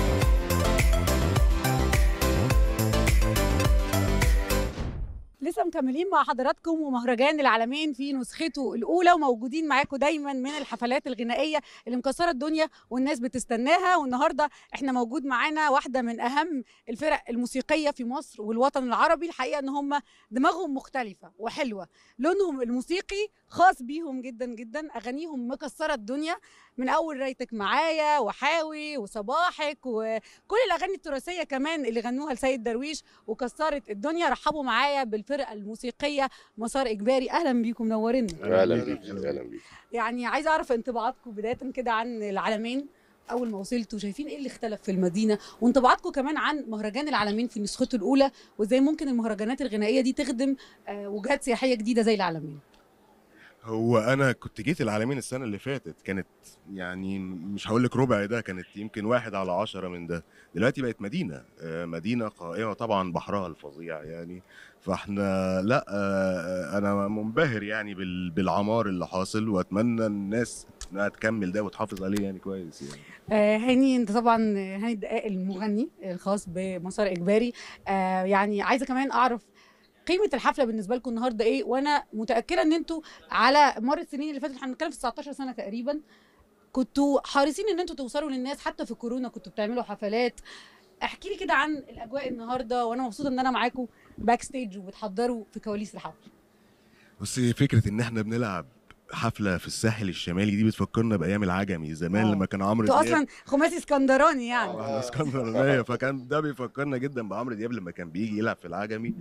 لسه مكملين مع حضراتكم ومهرجان العالمين في نسخته الاولى وموجودين معاكم دايما من الحفلات الغنائيه اللي مكسره الدنيا والناس بتستناها والنهارده احنا موجود معانا واحده من اهم الفرق الموسيقيه في مصر والوطن العربي الحقيقه ان هم دماغهم مختلفه وحلوه لونهم الموسيقي خاص بيهم جدا جدا اغانيهم مكسره الدنيا من اول ريتك معايا وحاوي وصباحك وكل الاغاني التراثيه كمان اللي غنوها لسيد درويش وكسرت الدنيا رحبوا معايا بالفرقه الموسيقيه مسار اجباري اهلا بيكم منورينا اهلا بيك اهلا بيك يعني عايزه اعرف انطباعاتكم بدايه كده عن العالمين اول ما وصلتوا شايفين ايه اللي اختلف في المدينه وانطباعاتكم كمان عن مهرجان العالمين في نسخته الاولى وازاي ممكن المهرجانات الغنائيه دي تخدم آه، وجهات سياحيه جديده زي العالمين هو انا كنت جيت العالمين السنه اللي فاتت كانت يعني مش هقول لك ربع ده كانت يمكن واحد على عشرة من ده دلوقتي بقت مدينه آه، مدينه قائمه طبعا بحرها الفظيع يعني فاحنا لا آه، انا منبهر يعني بال- بالعمار اللي حاصل واتمنى الناس انها تكمل ده وتحافظ عليه يعني كويس يعني آه، هاني انت طبعا هاني الدقاق المغني الخاص بمسار اجباري آه، يعني عايزه كمان اعرف قيمه الحفله بالنسبه لكم النهارده ايه وانا متاكده ان انتوا على مر السنين اللي فاتت احنا بنتكلم في 19 سنه تقريبا كنتوا حريصين ان انتوا توصلوا للناس حتى في كورونا كنتوا بتعملوا حفلات احكي لي كده عن الاجواء النهارده وانا مبسوطه ان انا معاكم باك ستيج وبتحضروا في كواليس الحفله بصي فكره ان احنا بنلعب حفله في الساحل الشمالي دي بتفكرنا بايام العجمي زمان آه. لما كان عمرو انتوا دياب اصلا خماسي اسكندراني يعني احنا اسكندرانيه فكان ده بيفكرنا جدا بعمرو دياب لما كان بيجي يلعب في العجمي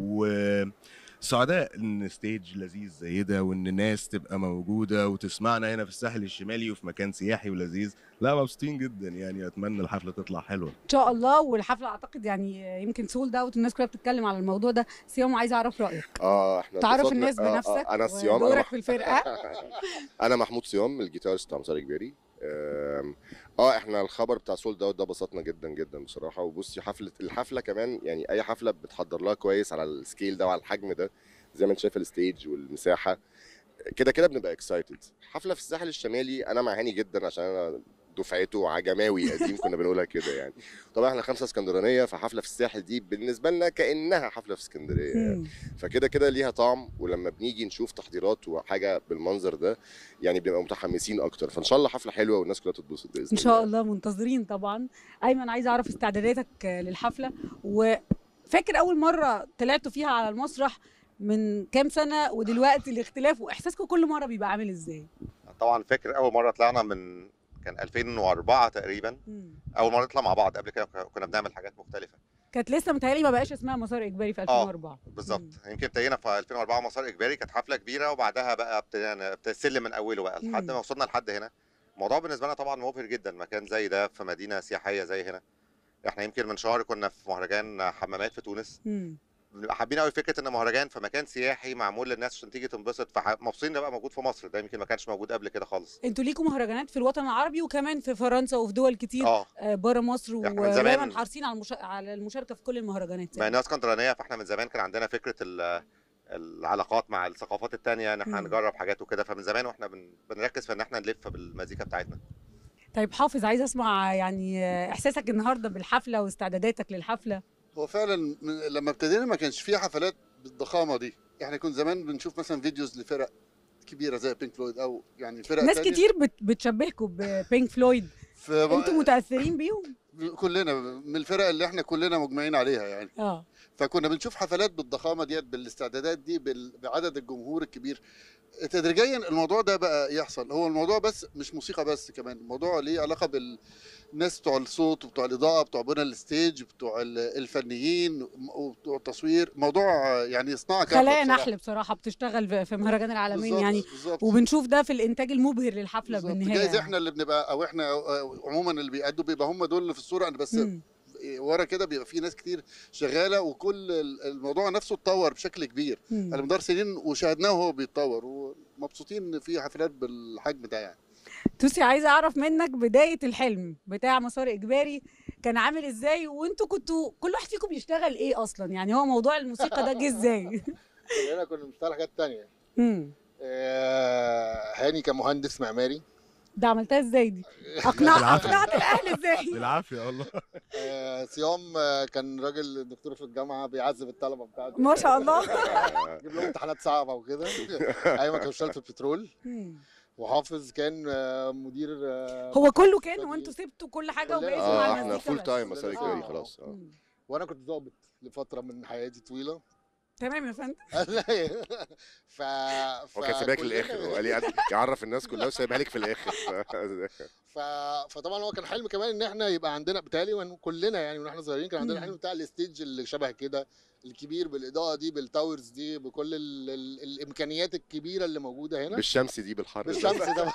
وسعداء ان ستيج لذيذ زي ده وان ناس تبقى موجوده وتسمعنا هنا في الساحل الشمالي وفي مكان سياحي ولذيذ لا مبسوطين جدا يعني اتمنى الحفله تطلع حلوه ان شاء الله والحفله اعتقد يعني يمكن سولد اوت الناس كلها بتتكلم على الموضوع ده سيام عايزه اعرف رايك اه احنا تعرف اتبسطنا- الناس آه، آه، بنفسك انا صيام أنا ودورك مح- في الفرقه انا محمود صيام الجيتارست بتاع مسار اجباري آم، اه احنا الخبر بتاع سولد اوت ده بسطنا جدا جدا بصراحه وبصي حفله الحفله كمان يعني اي حفله بتحضر لها كويس على السكيل ده وعلى الحجم ده زي ما انت شايف الستيج والمساحه كده كده بنبقى اكسايتد حفله في الساحل الشمالي انا مع هاني جدا عشان انا دفعته عجماوي قديم كنا بنقولها كده يعني طبعا احنا خمسه اسكندرانيه فحفله في الساحل دي بالنسبه لنا كانها حفله في اسكندريه يعني. فكده كده ليها طعم ولما بنيجي نشوف تحضيرات وحاجه بالمنظر ده يعني بنبقى متحمسين اكتر فان شاء الله حفله حلوه والناس كلها تتبسط باذن ان شاء الله منتظرين طبعا ايمن عايزه اعرف استعداداتك للحفله وفاكر اول مره طلعتوا فيها على المسرح من كام سنه ودلوقتي الاختلاف واحساسكم كل مره بيبقى عامل ازاي طبعا فاكر اول مره طلعنا من كان 2004 تقريبا اول مره نطلع مع بعض قبل كده كنا بنعمل حاجات مختلفه كانت لسه متهيألي ما بقاش اسمها مسار اجباري في 2004 بالظبط يمكن ابتدينا في 2004 مسار اجباري كانت حفله كبيره وبعدها بقى ابتدينا السلم من اوله بقى لحد مم. ما وصلنا لحد هنا الموضوع بالنسبه لنا طبعا مبهر جدا مكان زي ده في مدينه سياحيه زي هنا احنا يمكن من شهر كنا في مهرجان حمامات في تونس مم. بنبقى حابين قوي فكره ان مهرجان في مكان سياحي معمول للناس عشان تيجي تنبسط فمبسوطين ده بقى موجود في مصر ده يمكن ما كانش موجود قبل كده خالص انتوا ليكوا مهرجانات في الوطن العربي وكمان في فرنسا وفي دول كتير آه. بره مصر إحنا من زمان- ودايما حريصين على المشا... على المشاركه في كل المهرجانات مع انها اسكندرانيه فاحنا من زمان كان عندنا فكره ال- العلاقات مع الثقافات التانية ان احنا مم. نجرب حاجات وكده فمن زمان واحنا بن- بنركز في ان احنا نلف بالمزيكا بتاعتنا طيب حافظ عايزه اسمع يعني احساسك النهارده بالحفله واستعداداتك للحفله هو فعلا من- لما ابتدينا ما كانش في حفلات بالضخامه دي احنا كنا زمان بنشوف مثلا فيديوز لفرق كبيره زي بينك فلويد او يعني فرق ناس تانية كتير بت... بتشبهكم ببينك فلويد ف- انتوا متاثرين بيهم كلنا من الفرق اللي احنا كلنا مجمعين عليها يعني اه فكنا بنشوف حفلات بالضخامه ديت بالاستعدادات دي بال- بعدد الجمهور الكبير تدريجيا الموضوع ده بقى يحصل هو الموضوع بس مش موسيقى بس كمان الموضوع ليه علاقه بالناس بتوع الصوت وبتوع الاضاءه بتوع بنى الستيج بتوع ال- الفنيين وبتوع التصوير موضوع يعني صناعه كاملة خلايا بصراحة. نحل بصراحه بتشتغل في- في مهرجان العالمين بالظبط، يعني بالظبط. وبنشوف ده في الانتاج المبهر للحفله بالنهايه جايز احنا اللي بنبقى او احنا آه، عموما اللي بيأدوا بيبقى هم دول اللي في الصوره انا بس مم. ورا كده بيبقى في ناس كتير شغاله وكل ال- الموضوع نفسه اتطور بشكل كبير مم. على مدار سنين وشاهدناه وهو بيتطور ومبسوطين ان في حفلات بالحجم ده يعني توسي عايزه اعرف منك بدايه الحلم بتاع مسار اجباري كان عامل ازاي وانتوا كنتوا كل واحد فيكم بيشتغل ايه اصلا يعني هو موضوع الموسيقى ده جه ازاي كلنا كنا بنشتغل حاجات تانية مم. آه، هاني كان مهندس معماري ده عملتها ازاي دي اقنعت بالعافية. اقنعت الاهل ازاي بالعافيه والله آه، صيام آه، كان راجل دكتور في الجامعه بيعذب الطلبه بتاعته ما شاء الله. جيب لهم امتحانات صعبه وكده ايوه كان شغال في البترول وحافظ كان آه، مدير آه، هو كله كان وانتوا سبتوا كل حاجه كلنا- وبقيتوا آه، مع إحنا المزيكا full بس. time مسار إجباري آه. خلاص، آه. وانا كنت ضابط لفتره من حياتي طويله تمام يا فندم ف هو كان سايبك للاخر هو قال لي قاعد يعرف الناس كلها وسايبها لك في الاخر ف... فطبعا هو كان حلم كمان ان احنا يبقى عندنا بالتالي وإن كلنا يعني واحنا صغيرين كان عندنا مم. حلم بتاع الستيج اللي شبه كده الكبير بالاضاءه دي بالتاورز دي بكل ال... ال... الامكانيات الكبيره اللي موجوده هنا بالشمس دي بالحر بالشمس ده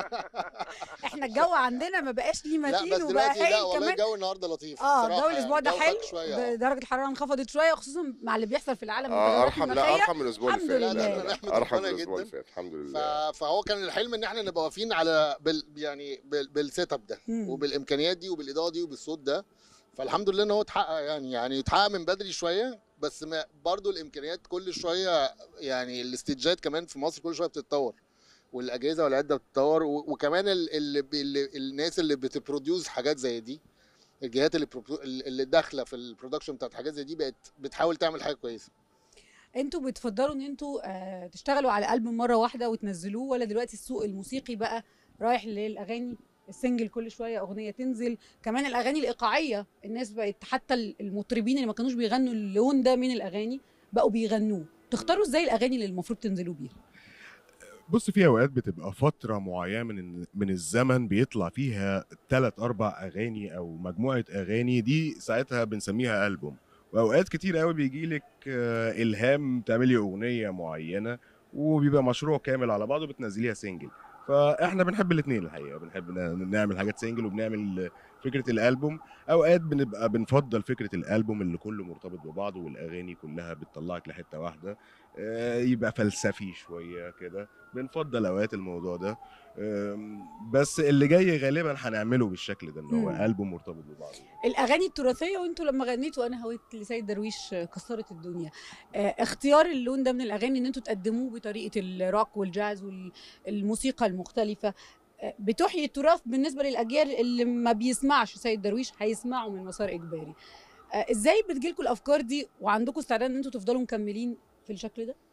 احنا الجو عندنا ما بقاش ليه لا متين بس وبقى دلوقتي لا هايل والله كمان الجو النهارده لطيف اه بصراحة الجو الاسبوع ده الجو حلو فك شوية، آه. د- درجه الحراره انخفضت شويه وخصوصا مع اللي بيحصل في العالم اه والتغيرات ارحم لا المناخية. ارحم من الاسبوع اللي الحمد فات لله. لا، لا، نحمد ارحم من ربنا الاسبوع اللي جدا. فات الحمد ف... لله فهو كان الحلم ان احنا نبقى واقفين على بال... يعني بال... بالسيت اب ده مم. وبالامكانيات دي وبالاضاءه دي وبالصوت ده فالحمد لله ان هو اتحقق يعني يعني اتحقق من بدري شويه بس ما برضو الامكانيات كل شويه يعني الاستيجات كمان في مصر كل شويه بتتطور والاجهزه والعده بتتطور و... وكمان ال... ال... ال... الناس اللي بتبروديوس حاجات زي دي الجهات اللي برو... اللي داخله في البرودكشن بتاعت حاجات زي دي بقت بتحاول تعمل حاجه كويسه انتوا بتفضلوا ان انتوا آه تشتغلوا على ألبوم مره واحده وتنزلوه ولا دلوقتي السوق الموسيقي بقى رايح للاغاني السنجل كل شويه اغنيه تنزل كمان الاغاني الايقاعيه الناس بقت حتى المطربين اللي ما كانوش بيغنوا اللون ده من الاغاني بقوا بيغنوه تختاروا ازاي الاغاني اللي المفروض تنزلوا بيها بص في اوقات بتبقى فتره معينه من من الزمن بيطلع فيها ثلاث اربع اغاني او مجموعه اغاني دي ساعتها بنسميها البوم واوقات كتير قوي بيجي لك الهام تعملي اغنيه معينه وبيبقى مشروع كامل على بعضه بتنزليها سنجل فاحنا بنحب الاثنين الحقيقه بنحب ن- نعمل حاجات سنجل وبنعمل فكره الالبوم اوقات بنبقى بنفضل فكره الالبوم اللي كله مرتبط ببعضه والاغاني كلها بتطلعك لحته واحده آه، يبقى فلسفي شويه كده بنفضل اوقات الموضوع ده آم، بس اللي جاي غالبا هنعمله بالشكل ده ان هو مم. البوم مرتبط ببعضه الاغاني التراثيه وانتوا لما غنيتوا انا هويت لسيد درويش آه، كسرت الدنيا آه، اختيار اللون ده من الاغاني ان انتوا تقدموه بطريقه الروك والجاز والموسيقى المختلفه آه، بتحيي التراث بالنسبه للاجيال اللي ما بيسمعش سيد درويش هيسمعوا من مسار اجباري آه، ازاي بتجيلكوا الافكار دي وعندكم استعداد ان انتوا تفضلوا مكملين في الشكل ده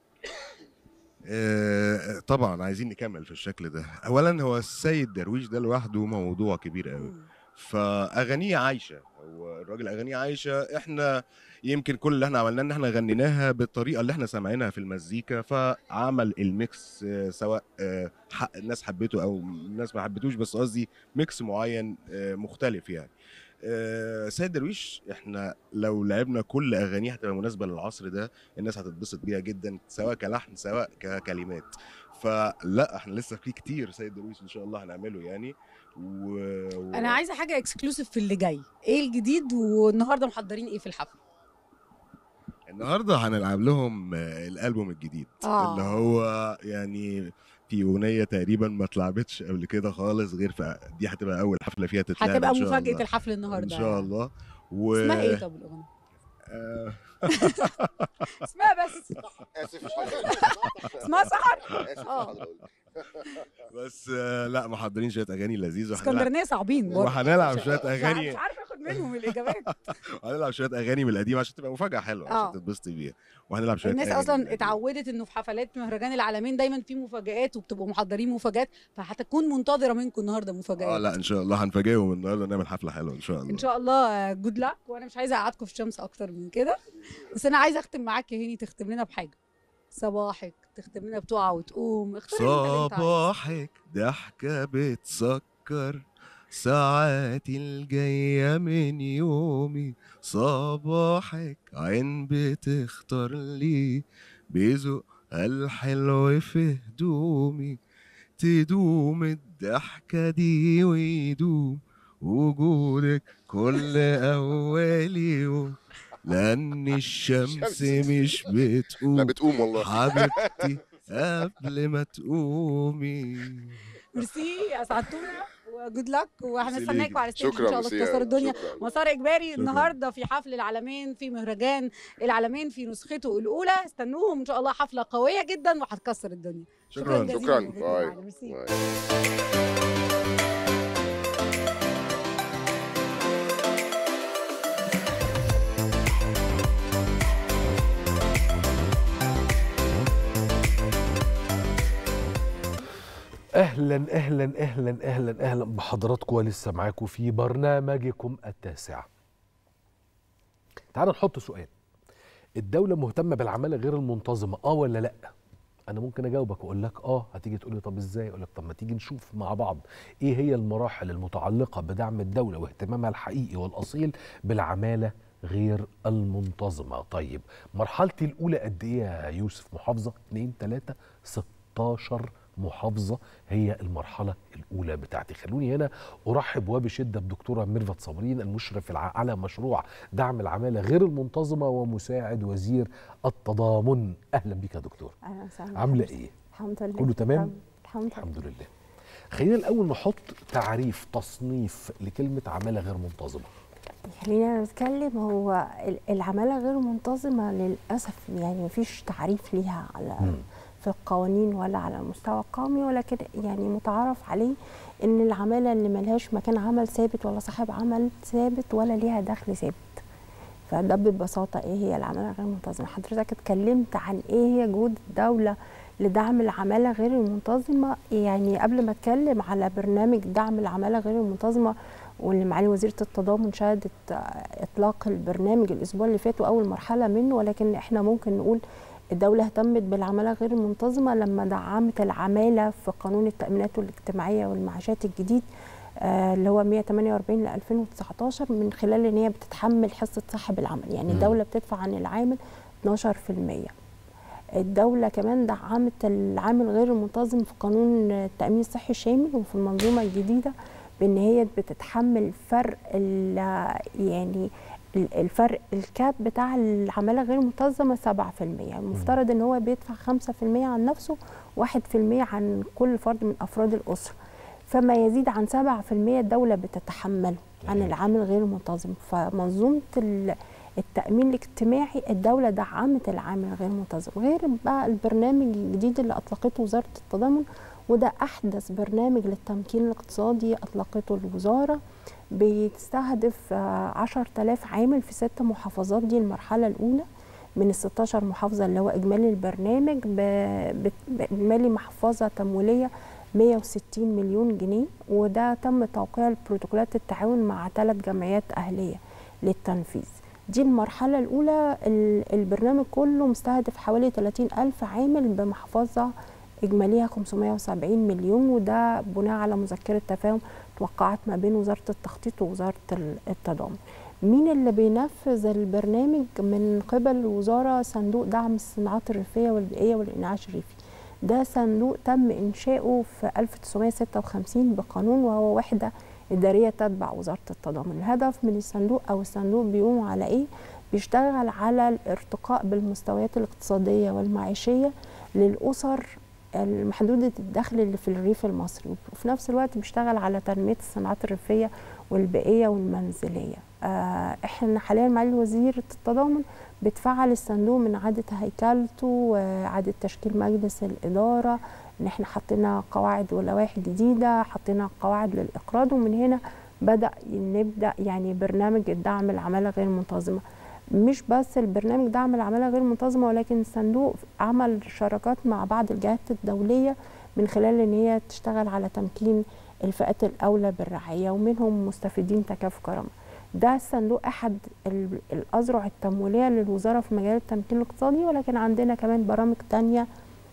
آه، طبعا عايزين نكمل في الشكل ده اولا هو السيد درويش ده لوحده موضوع كبير قوي فاغانيه عايشه هو الراجل اغانيه عايشه احنا يمكن كل اللي احنا عملناه ان احنا غنيناها بالطريقه اللي احنا سامعينها في المزيكا فعمل الميكس آه، سواء آه، حق الناس حبته او الناس ما حبتوش بس قصدي ميكس معين آه، مختلف يعني آه، سيد درويش احنا لو لعبنا كل اغانيه هتبقى مناسبه للعصر ده الناس هتتبسط بيها جدا سواء كلحن سواء ككلمات فلا احنا لسه في كتير سيد درويش ان شاء الله هنعمله يعني و... و... انا عايزه حاجه اكسكلوسيف في اللي جاي ايه الجديد والنهارده محضرين ايه في الحفله النهارده هنلعب لهم آه، الالبوم الجديد آه. اللي هو يعني في اغنيه تقريبا ما اتلعبتش قبل كده خالص غير في دي هتبقى اول حفله فيها تتلعب هتبقى إن شاء مفاجاه الله. الحفل النهارده ان شاء الله و... اسمها ايه طب الاغنيه آه، اسمها بس اسف اسمها سحر اسف اه بس آه، لا محضرين شويه اغاني لذيذه وهنلعب- اسكندرانيه صعبين برضه. وهنلعب مش- شويه مش عارف- اغاني مش عارفه اخد منهم الاجابات وهنلعب شويه اغاني من القديم عشان تبقى مفاجاه حلوه آه. عشان تتبسطي بيها وهنلعب شويه الناس أغاني من اصلا القديم. اتعودت انه في حفلات مهرجان العالمين دايما في مفاجآت وبتبقوا محضرين مفاجآت فهتكون منتظره منكم النهارده مفاجآت اه لا ان شاء الله هنفاجئهم النهارده نعمل حفله حلوه ان شاء الله ان شاء الله جود لك وانا مش عايزه اقعدكم في الشمس اكتر من كده بس انا عايزه اختم معاك يا هاني تختم لنا بحاجه صباحك تختم لنا بتقع وتقوم اختار انت اللي انت عايزه. صباحك ضحكة بتسكر ساعاتي الجاية من يومي صباحك عين بتختار لي بذوق الحلو في هدومي تدوم الضحكة دي ويدوم وجودك كل أول يوم لأن الشمس مش بتقوم لا بتقوم والله حبيبتي قبل ما تقومي ميرسي اسعدتونا وجود لك وهنستناكم ليكي. على الستيج ان شكراً، شاء الله ميرسي، تكسروا الدنيا شكراً. مسار اجباري شكراً. النهارده في حفل العالمين في مهرجان العالمين في نسخته الاولى استنوهم ان شاء الله حفله قويه جدا وهتكسر الدنيا شكراً. جزيلاً شكراً. لوجودكم باي. معانا. ميرسي باي. اهلا اهلا اهلا اهلا اهلا بحضراتكم ولسه معاكم في برنامجكم التاسع تعالوا نحط سؤال الدوله مهتمه بالعماله غير المنتظمه اه ولا لا انا ممكن اجاوبك واقول لك اه هتيجي تقول لي طب ازاي اقول لك طب ما تيجي نشوف مع بعض ايه هي المراحل المتعلقه بدعم الدوله واهتمامها الحقيقي والاصيل بالعماله غير المنتظمه طيب مرحلتي الاولى قد ايه يا يوسف محافظه 2 3 16 محافظه هي المرحله الاولى بتاعتي خلوني هنا ارحب وبشده بدكتوره ميرفت صابرين المشرف الع- على مشروع دعم العماله غير المنتظمه ومساعد وزير التضامن اهلا بك يا دكتور اهلا وسهلا عامله بحضرتك. ايه الحمد لله كله تمام الحمد لله الحمد لله خلينا الاول نحط تعريف تصنيف لكلمه عماله غير منتظمه خلينا نتكلم هو ال- العماله غير منتظمه للاسف يعني مفيش تعريف ليها على في القوانين ولا على المستوى القومي ولكن يعني متعارف عليه ان العماله اللي ملهاش مكان عمل ثابت ولا صاحب عمل ثابت ولا ليها دخل ثابت فده ببساطه ايه هي العماله غير المنتظمه حضرتك اتكلمت عن ايه هي جهود الدوله لدعم العماله غير المنتظمه يعني قبل ما اتكلم على برنامج دعم العماله غير المنتظمه واللي معالي وزيره التضامن شهدت آه، اطلاق البرنامج الاسبوع اللي فات واول مرحله منه ولكن احنا ممكن نقول الدولة اهتمت بالعمالة غير المنتظمة لما دعمت العمالة في قانون التأمينات الاجتماعية والمعاشات الجديد آه، اللي هو 148 ل 2019 من خلال ان هي بتتحمل حصة صاحب العمل يعني مم. الدولة بتدفع عن العامل 12% الدولة كمان دعمت العامل غير المنتظم في قانون التأمين الصحي الشامل وفي المنظومة الجديدة بان هي بتتحمل فرق ال- يعني ال- الفرق الكاب بتاع العمالة غير المنتظمة 7% المفترض ان هو بيدفع 5% عن نفسه 1% عن كل فرد من افراد الاسرة فما يزيد عن 7% الدولة بتتحمله عن العامل غير المنتظم فمنظومة ال- التأمين الاجتماعي الدولة دعمت العامل غير المنتظم غير بقى البرنامج الجديد اللي أطلقته وزارة التضامن وده أحدث برنامج للتمكين الاقتصادي أطلقته الوزارة بيستهدف آه، 10000 عامل في ست محافظات دي المرحلة الأولى من ال 16 محافظة اللي هو إجمالي البرنامج ب- بت- بإجمالي محفظة تمويلية 160 مليون جنيه وده تم توقيع البروتوكولات التعاون مع ثلاث جمعيات أهلية للتنفيذ دي المرحلة الأولى ال- البرنامج كله مستهدف حوالي 30 ألف عامل بمحفظة إجماليها 570 مليون وده بناء على مذكرة تفاهم توقعت ما بين وزارة التخطيط ووزارة ال- التضامن مين اللي بينفذ البرنامج من قبل الوزارة صندوق دعم الصناعات الريفية والبيئية والإنعاش الريفي ده صندوق تم إنشاؤه في 1956 بقانون وهو وحدة إدارية تتبع وزارة التضامن الهدف من الصندوق أو الصندوق بيقوم على إيه؟ بيشتغل على الارتقاء بالمستويات الاقتصادية والمعيشية للأسر المحدودة الدخل اللي في الريف المصري وفي نفس الوقت بيشتغل على تنمية الصناعات الريفية والبيئية والمنزلية آه، احنا حاليا معالي وزيرة التضامن بتفعل الصندوق من إعادة هيكلته وإعادة تشكيل مجلس الإدارة إن احنا حطينا قواعد ولوائح جديدة حطينا قواعد للإقراض ومن هنا بدأ نبدأ يعني برنامج الدعم العمالة غير المنتظمة مش بس البرنامج دعم العمالة غير المنتظمة ولكن الصندوق عمل شراكات مع بعض الجهات الدولية من خلال ان هي تشتغل على تمكين الفئات الأولى بالرعاية ومنهم مستفيدين تكافؤ كرامة ده الصندوق أحد ال- الأذرع التمويلية للوزارة في مجال التمكين الاقتصادي ولكن عندنا كمان برامج تانية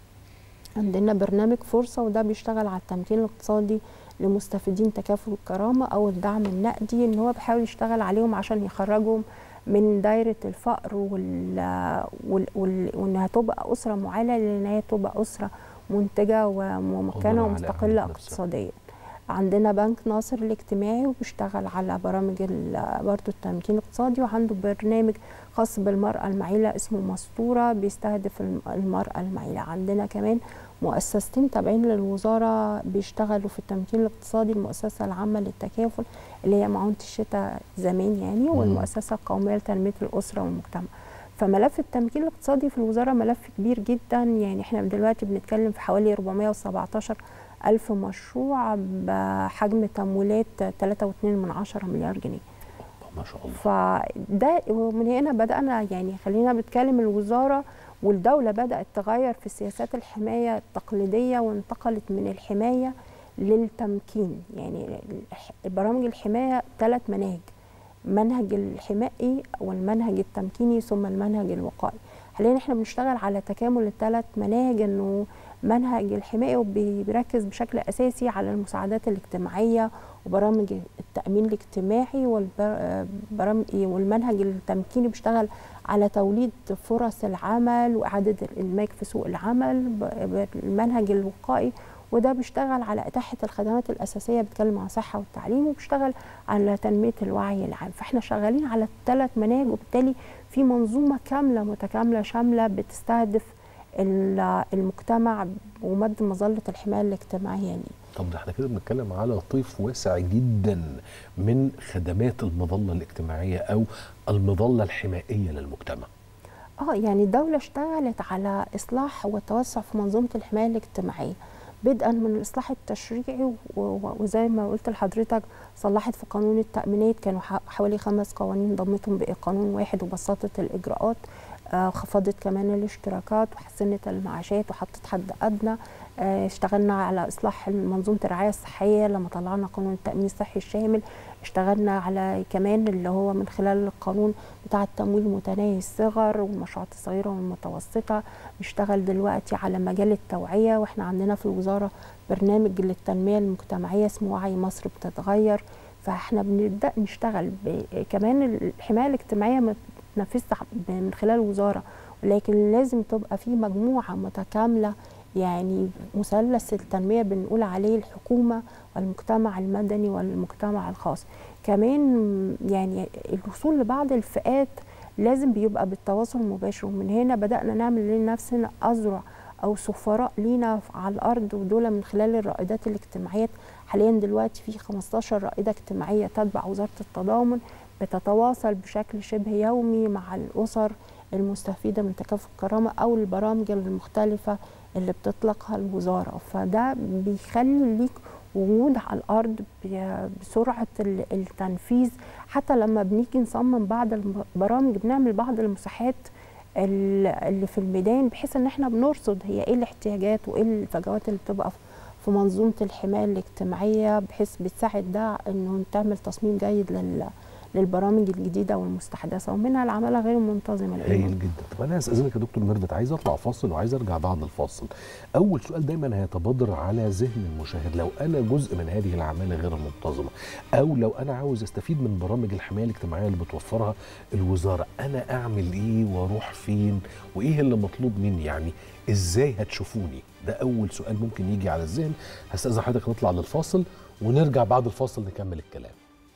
عندنا برنامج فرصة وده بيشتغل على التمكين الاقتصادي لمستفيدين تكافؤ الكرامة أو الدعم النقدي إن هو بيحاول يشتغل عليهم عشان يخرجهم من دايرة الفقر وال... وال... وال... وإنها تبقى أسرة معالة لأن هي تبقى أسرة منتجة وممكنة قادرة على ومستقلة إعانة نفسها. اقتصاديا عندنا بنك ناصر الاجتماعي وبيشتغل على برامج ال- برضه التمكين الاقتصادي وعنده برنامج خاص بالمرأة المعيلة اسمه مستورة بيستهدف الم- المرأة المعيلة عندنا كمان مؤسستين تابعين للوزارة بيشتغلوا في التمكين الاقتصادي المؤسسة العامة للتكافل اللي هي معونة الشتاء زمان يعني والمؤسسة القومية لتنمية الأسرة والمجتمع فملف التمكين الاقتصادي في الوزارة ملف كبير جدا يعني احنا دلوقتي بنتكلم في حوالي 417 ألف مشروع بحجم تمويلات 3.2 من عشرة مليار جنيه ما شاء الله فده ومن هنا بدأنا يعني خلينا بنتكلم الوزارة والدولة بدأت تغير في سياسات الحماية التقليدية وانتقلت من الحماية للتمكين يعني الح- برامج الحماية ثلاث مناهج منهج الحمائي والمنهج التمكيني ثم المنهج الوقائي حاليا احنا بنشتغل على تكامل الثلاث مناهج انه منهج الحمائي وبي- بيركز بشكل اساسي على المساعدات الاجتماعيه وبرامج التامين الاجتماعي والبرامج والمنهج التمكيني بيشتغل على توليد فرص العمل واعاده الانماج في سوق العمل ب- المنهج الوقائي وده بيشتغل على إتاحة الخدمات الأساسية بيتكلم عن الصحة والتعليم وبيشتغل على تنمية الوعي العام فإحنا شغالين على الثلاث مناهج وبالتالي في منظومة كاملة متكاملة شاملة بتستهدف ال- المجتمع ومد مظلة الحماية الاجتماعية ليه طب ده احنا كده بنتكلم على طيف واسع جدا من خدمات المظله الاجتماعيه او المظله الحمائيه للمجتمع اه يعني الدولة اشتغلت على إصلاح والتوسع في منظومة الحماية الاجتماعية بدءا من الإصلاح التشريعي و- و- وزي ما قلت لحضرتك صلحت في قانون التأمينات كانوا ح- حوالي خمس قوانين ضمتهم بقى قانون واحد وبسطت الإجراءات آه، خفضت كمان الاشتراكات وحسنت المعاشات وحطت حد أدنى آه، اشتغلنا على إصلاح منظومة الرعاية الصحية لما طلعنا قانون التأمين الصحي الشامل اشتغلنا على كمان اللي هو من خلال القانون بتاع التمويل متناهي الصغر والمشروعات الصغيرة والمتوسطة بنشتغل دلوقتي على مجال التوعية واحنا عندنا في الوزارة برنامج للتنمية المجتمعية اسمه وعي مصر بتتغير فاحنا بنبدأ نشتغل ب- كمان الحماية الاجتماعية ما بتنفذش من خلال الوزارة ولكن لازم تبقى في مجموعة متكاملة يعني مثلث التنمية بنقول عليه الحكومة والمجتمع المدني والمجتمع الخاص كمان يعني الوصول لبعض الفئات لازم بيبقى بالتواصل المباشر ومن هنا بدأنا نعمل لنفسنا أذرع أو سفراء لينا على الأرض ودول من خلال الرائدات الاجتماعيات حاليا دلوقتي في 15 رائدة اجتماعية تتبع وزارة التضامن بتتواصل بشكل شبه يومي مع الأسر المستفيدة من تكافل الكرامة أو البرامج المختلفة اللي بتطلقها الوزارة فده بيخلي ليك وجود على الأرض ب- بسرعة ال- التنفيذ حتى لما بنيجي نصمم بعض البرامج بنعمل بعض المساحات ال- اللي في الميدان بحيث ان احنا بنرصد هي ايه الاحتياجات وايه الفجوات اللي بتبقى في- في منظومه الحمايه الاجتماعيه بحيث بتساعد ده انه تعمل تصميم جيد لل للبرامج الجديده والمستحدثه ومنها العماله غير المنتظمه الأيام. هايل جدا طب انا استاذنك يا دكتور ميرفت عايز اطلع فاصل وعايز ارجع بعد الفاصل اول سؤال دايما هيتبادر على ذهن المشاهد لو انا جزء من هذه العماله غير المنتظمه او لو انا عاوز استفيد من برامج الحمايه الاجتماعيه اللي بتوفرها الوزاره انا اعمل ايه واروح فين وايه اللي مطلوب مني يعني ازاي هتشوفوني ده اول سؤال ممكن يجي على الذهن هستاذن حضرتك نطلع للفاصل ونرجع بعد الفاصل نكمل الكلام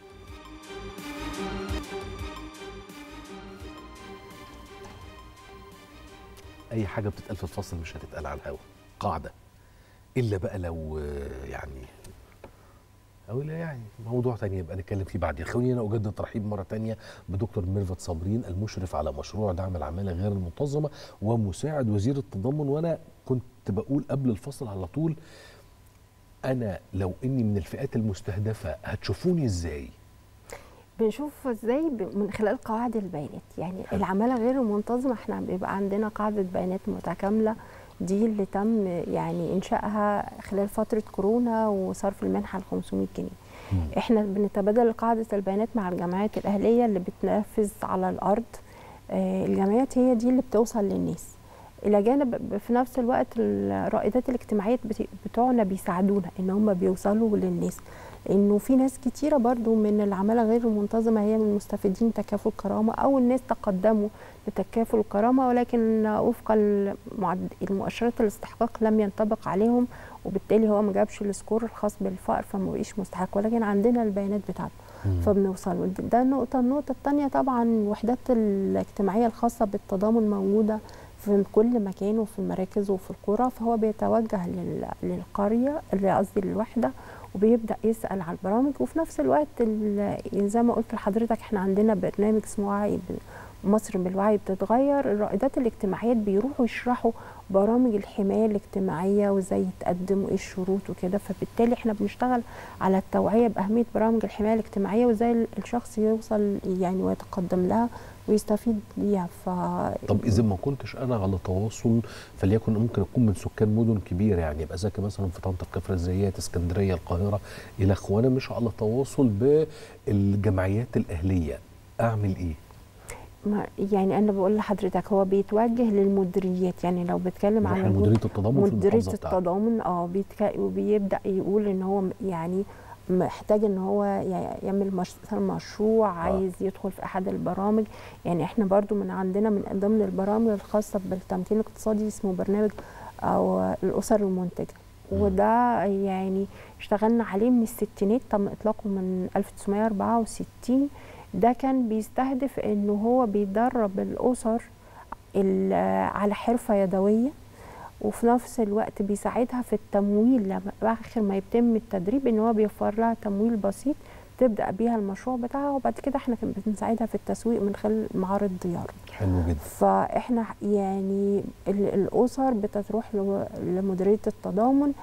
اي حاجه بتتقال في الفصل مش هتتقال على الهوا قاعده الا بقى لو آه، يعني او لا يعني موضوع تاني يبقى نتكلم فيه بعدين خلينا اجدد الترحيب مره تانية بدكتور ميرفت صابرين المشرف على مشروع دعم العماله غير المنتظمه ومساعد وزير التضامن وانا كنت بقول قبل الفصل على طول انا لو اني من الفئات المستهدفه هتشوفوني ازاي بنشوف ازاي ب- من خلال قواعد البيانات يعني العماله غير المنتظمه احنا بيبقى عندنا قاعده بيانات متكامله دي اللي تم يعني انشائها خلال فتره كورونا وصرف المنحه ل 500 جنيه احنا بنتبادل قاعده البيانات مع الجمعيات الاهليه اللي بتنفذ على الارض آه، الجمعيات هي دي اللي بتوصل للناس الى جانب ب- في نفس الوقت الرائدات الاجتماعيات بت- بتوعنا بيساعدونا ان هم بيوصلوا للناس انه في ناس كتيره برضو من العماله غير المنتظمه هي من مستفيدين تكافل كرامه او الناس تقدموا لتكافل الكرامه ولكن وفق المعد- المؤشرات الاستحقاق لم ينطبق عليهم وبالتالي هو ما جابش السكور الخاص بالفقر فما بقيش مستحق ولكن عندنا البيانات بتاعته فبنوصل له. ده نقطه النقطه الثانيه طبعا الوحدات الاجتماعيه الخاصه بالتضامن موجوده في كل مكان وفي المراكز وفي القرى فهو بيتوجه لل- للقريه اللي قصدي للوحده وبيبدا يسال على البرامج وفي نفس الوقت ال- زي ما قلت لحضرتك احنا عندنا برنامج اسمه وعي ب- مصر بالوعي بتتغير الرائدات الاجتماعيات بيروحوا يشرحوا برامج الحمايه الاجتماعيه وازاي يتقدم وايه الشروط وكده فبالتالي احنا بنشتغل على التوعيه باهميه برامج الحمايه الاجتماعيه وازاي الشخص يوصل يعني ويتقدم لها ويستفيد بيها ف طب اذا ما كنتش انا على تواصل فليكن ممكن اكون من سكان مدن كبيره يعني يبقى زكي مثلا في طنطا كفر الزيات اسكندريه القاهره الى اخوانا مش على تواصل بالجمعيات الاهليه اعمل ايه؟ ما يعني انا بقول لحضرتك هو بيتوجه للمديريات يعني لو بتكلم نروح على لمديرية التضامن في مديريه المحافظة بتاعته. التضامن اه بيتك... وبيبدا يقول ان هو يعني محتاج ان هو يع- يعمل مش... مثلا مشروع آه. عايز يدخل في احد البرامج يعني احنا برضو من عندنا من ضمن البرامج الخاصه بالتمكين الاقتصادي اسمه برنامج او الاسر المنتجه وده يعني اشتغلنا عليه من الستينات تم اطلاقه من 1964 ده كان بيستهدف انه هو بيدرب الاسر ال- على حرفه يدويه وفي نفس الوقت بيساعدها في التمويل لما اخر ما يتم التدريب ان هو بيوفر لها تمويل بسيط تبدا بيها المشروع بتاعها وبعد كده احنا كنا بنساعدها في التسويق من خلال معارض ديار حلو جدا فاحنا يعني ال- الاسر بتروح لو- لمديريه التضامن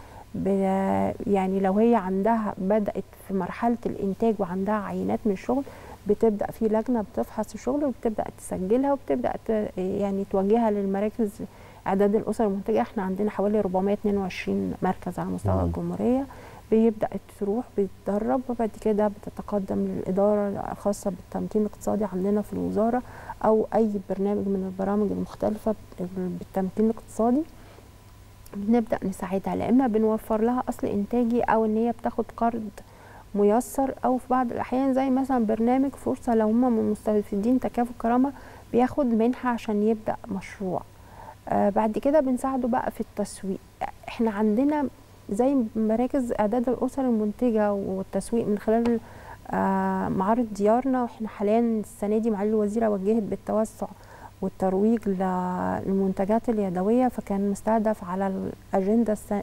ب- يعني لو هي عندها بدات في مرحله الانتاج وعندها عينات من الشغل بتبدا في لجنه بتفحص الشغل وبتبدا تسجلها وبتبدا ت- يعني توجهها للمراكز اعداد الاسر المنتجه احنا عندنا حوالي 422 مركز على مستوى مم. الجمهوريه بيبدا تروح بيتدرب وبعد كده بتتقدم للاداره الخاصه بالتمكين الاقتصادي عندنا في الوزاره او اي برنامج من البرامج المختلفه بالتمكين الاقتصادي بنبدا نساعدها لا اما بنوفر لها اصل انتاجي او ان هي بتاخد قرض ميسر او في بعض الاحيان زي مثلا برنامج فرصه لو هم من مستفيدين تكافل كرامه بياخد منحه عشان يبدا مشروع آه بعد كده بنساعده بقى في التسويق احنا عندنا زي مراكز اعداد الاسر المنتجه والتسويق من خلال آه معارض ديارنا واحنا حاليا السنه دي معالي الوزيره وجهت بالتوسع والترويج للمنتجات اليدويه فكان مستهدف على الاجنده السنة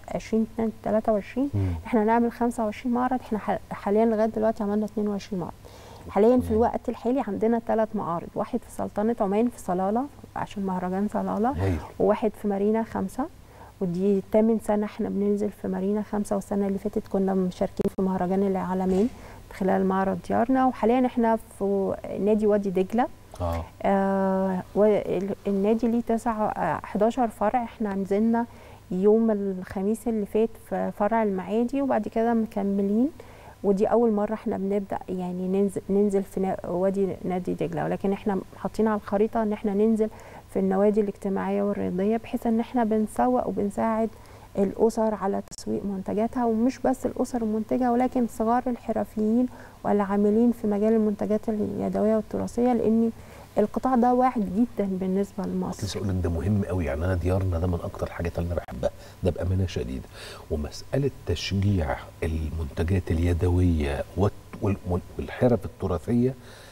2023 احنا نعمل 25 معرض احنا ح- حاليا لغايه دلوقتي عملنا 22 معرض حاليا في الوقت الحالي عندنا ثلاث معارض واحد في سلطنه عمان في صلاله عشان مهرجان صلاله هايل. وواحد في مارينا خمسة ودي تامن سنة احنا بننزل في مارينا خمسة والسنة اللي فاتت كنا مشاركين في مهرجان العالمين خلال معرض ديارنا وحاليا احنا في نادي وادي دجلة اه آه والنادي ليه تسع آه 11 فرع احنا نزلنا يوم الخميس اللي فات في فرع المعادي وبعد كده مكملين ودي اول مره احنا بنبدا يعني ننزل ننزل في نا- وادي نادي دجله ولكن احنا حاطين على الخريطه ان احنا ننزل في النوادي الاجتماعيه والرياضيه بحيث ان احنا بنسوق وبنساعد الاسر على تسويق منتجاتها ومش بس الاسر المنتجه ولكن صغار الحرفيين والعاملين في مجال المنتجات اليدويه والتراثيه لان القطاع ده واعد جدا بالنسبه لمصر لسه اقول لك ده مهم قوي يعني انا ديارنا ده من اكتر الحاجات اللي انا بحبها ده بامانه شديده ومساله تشجيع المنتجات اليدويه والت- وال- وال- والحرف التراثيه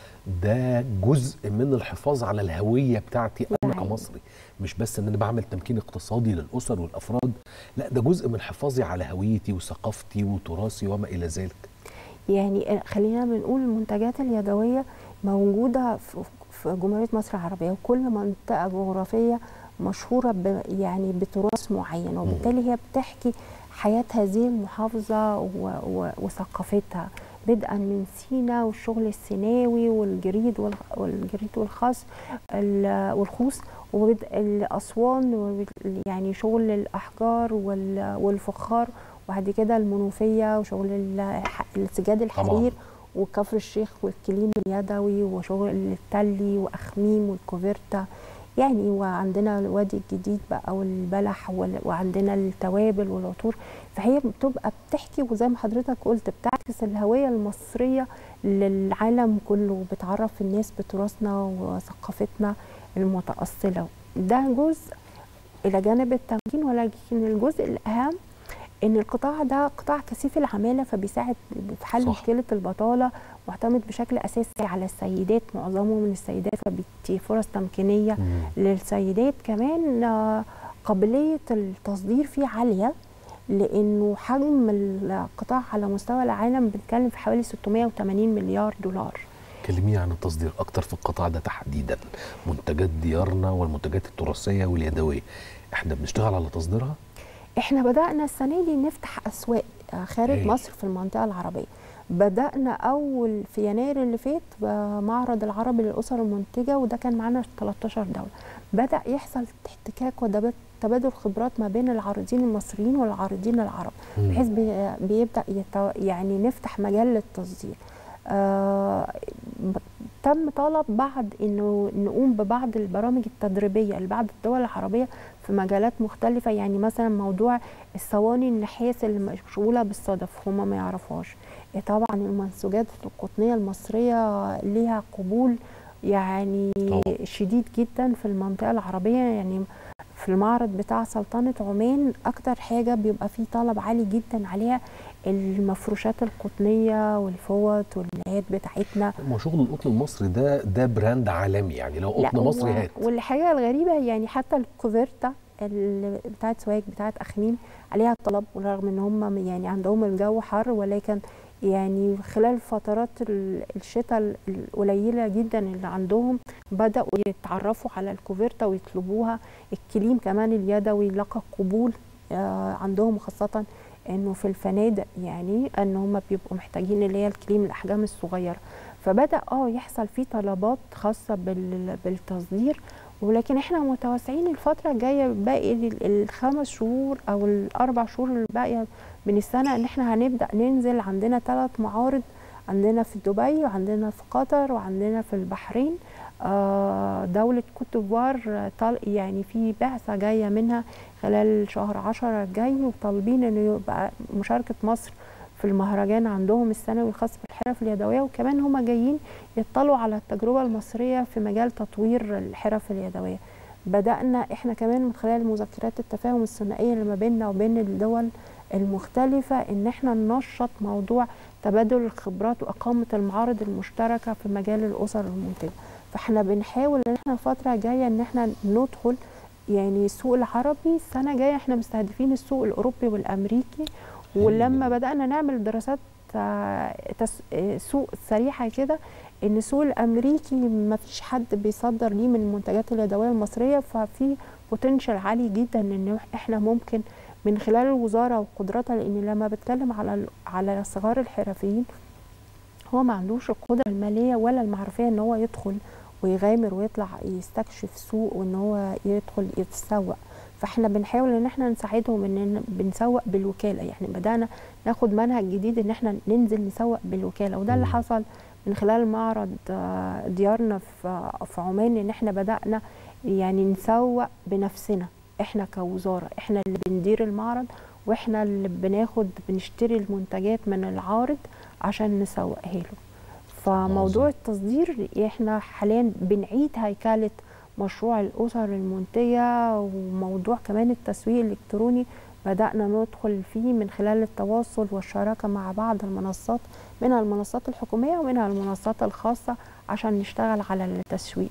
ده جزء من الحفاظ على الهويه بتاعتي انا كمصري مش بس ان انا بعمل تمكين اقتصادي للاسر والافراد لا ده جزء من حفاظي على هويتي وثقافتي وتراثي وما الى ذلك يعني خلينا بنقول المنتجات اليدويه موجوده في في جمهوريه مصر العربيه وكل منطقه جغرافيه مشهوره ب يعني بتراث معين وبالتالي هي بتحكي حياه هذه المحافظه و و وثقافتها بدءا من سينا والشغل السيناوي والجريد والغ- والجريد والخاص ال- والخوص وبدء الاسوان وبد- يعني شغل الاحجار وال- والفخار وبعد كده المنوفيه وشغل ال- السجاد الحرير وكفر الشيخ والكليم اليدوي وشغل التلي واخميم والكوفرتا يعني وعندنا الوادي الجديد بقى والبلح وال- وعندنا التوابل والعطور فهي بتبقى بتحكي وزي ما حضرتك قلت بتعكس الهويه المصريه للعالم كله وبتعرف الناس بتراثنا وثقافتنا المتاصله ده جزء الى جانب التمكين ولكن الجزء الاهم ان القطاع ده قطاع كثيف العماله فبيساعد في حل صح. مشكله البطاله معتمد بشكل اساسي على السيدات معظمهم من السيدات فبيدي فرص تمكينيه للسيدات كمان آه، قابليه التصدير فيه عاليه لانه حجم القطاع على مستوى العالم بنتكلم في حوالي 680 مليار دولار كلميني عن التصدير اكتر في القطاع ده تحديدا منتجات ديارنا والمنتجات التراثيه واليدويه احنا بنشتغل على تصديرها احنا بدأنا السنة دي نفتح أسواق آه، خارج هايل. مصر في المنطقة العربية بدأنا أول في يناير اللي فات بمعرض العربي للأسر المنتجة وده كان معانا 13 دولة بدأ يحصل احتكاك وتبادل خبرات ما بين العارضين المصريين والعارضين العرب مم. بحيث بي- بيبدأ يتو يعني نفتح مجال للتصدير آه ب- تم طلب بعد انه نقوم ببعض البرامج التدريبيه لبعض الدول العربيه في مجالات مختلفه يعني مثلا موضوع الصواني النحاس اللي مشغوله بالصدف هم ما يعرفوهاش إيه طبعا المنسوجات القطنيه المصريه ليها قبول يعني شديد جدا في المنطقه العربيه يعني في المعرض بتاع سلطنة عمان أكتر حاجة بيبقى فيه طلب عالي جدا عليها المفروشات القطنية والفوط والنهايات بتاعتنا ما هو شغل القطن المصري ده ده براند عالمي يعني لو لا، قطن و- مصري هات والحاجة الغريبة يعني حتى الكوفرتا اللي بتاعت سواك بتاعت أخميم عليها طلب ورغم ان هم يعني عندهم الجو حر ولكن يعني خلال فترات ال- الشتاء القليلة جدا اللي عندهم بدأوا يتعرفوا على الكوفرتا ويطلبوها الكليم كمان اليدوي لقى قبول آه، عندهم خاصة انه في الفنادق يعني ان هم بيبقوا محتاجين اللي هي الكليم الاحجام الصغيره فبدا اه يحصل فيه طلبات خاصه بال- بالتصدير ولكن احنا متوسعين الفتره الجايه باقي ال- الخمس شهور او الاربع شهور الباقيه من السنه ان احنا هنبدا ننزل عندنا ثلاث معارض عندنا في دبي وعندنا في قطر وعندنا في البحرين آه، دولة كوت ديفوار آه، طال- يعني في بعثة جاية منها خلال شهر عشرة الجاي وطالبين انه يبقى مشاركة مصر في المهرجان عندهم السنوي الخاص بالحرف اليدوية وكمان هما جايين يطلعوا على التجربة المصرية في مجال تطوير الحرف اليدوية بدأنا احنا كمان من خلال مذكرات التفاهم الثنائية اللي ما بيننا وبين الدول المختلفة ان احنا ننشط موضوع تبادل الخبرات وإقامة المعارض المشتركة في مجال الأسر المنتجة فاحنا بنحاول ان احنا الفترة الجاية ان احنا ندخل يعني السوق العربي السنة الجاية احنا مستهدفين السوق الأوروبي والأمريكي ولما بدأنا نعمل دراسات آه، تس- آه، سوق سريعة كده ان السوق الامريكي ما فيش حد بيصدر ليه من المنتجات اليدويه المصريه ففي بوتنشال عالي جدا ان احنا ممكن من خلال الوزاره وقدراتها لان لما بتكلم على ال- على صغار الحرفيين هو ما عندوش القدره الماليه ولا المعرفيه ان هو يدخل ويغامر ويطلع يستكشف سوق وان هو يدخل يتسوق فاحنا بنحاول ان احنا نساعدهم ان بنسوق بالوكاله يعني بدانا ناخد منهج جديد ان احنا ننزل نسوق بالوكاله وده اللي حصل من خلال معرض آه، ديارنا في في عمان ان احنا بدانا يعني نسوق بنفسنا احنا كوزاره احنا اللي بندير المعرض واحنا اللي بناخد بنشتري المنتجات من العارض عشان نسوقها له فموضوع التصدير احنا حاليا بنعيد هيكله مشروع الاسر المنتجه وموضوع كمان التسويق الالكتروني بدانا ندخل فيه من خلال التواصل والشراكه مع بعض المنصات منها المنصات الحكوميه ومنها المنصات الخاصه عشان نشتغل على التسويق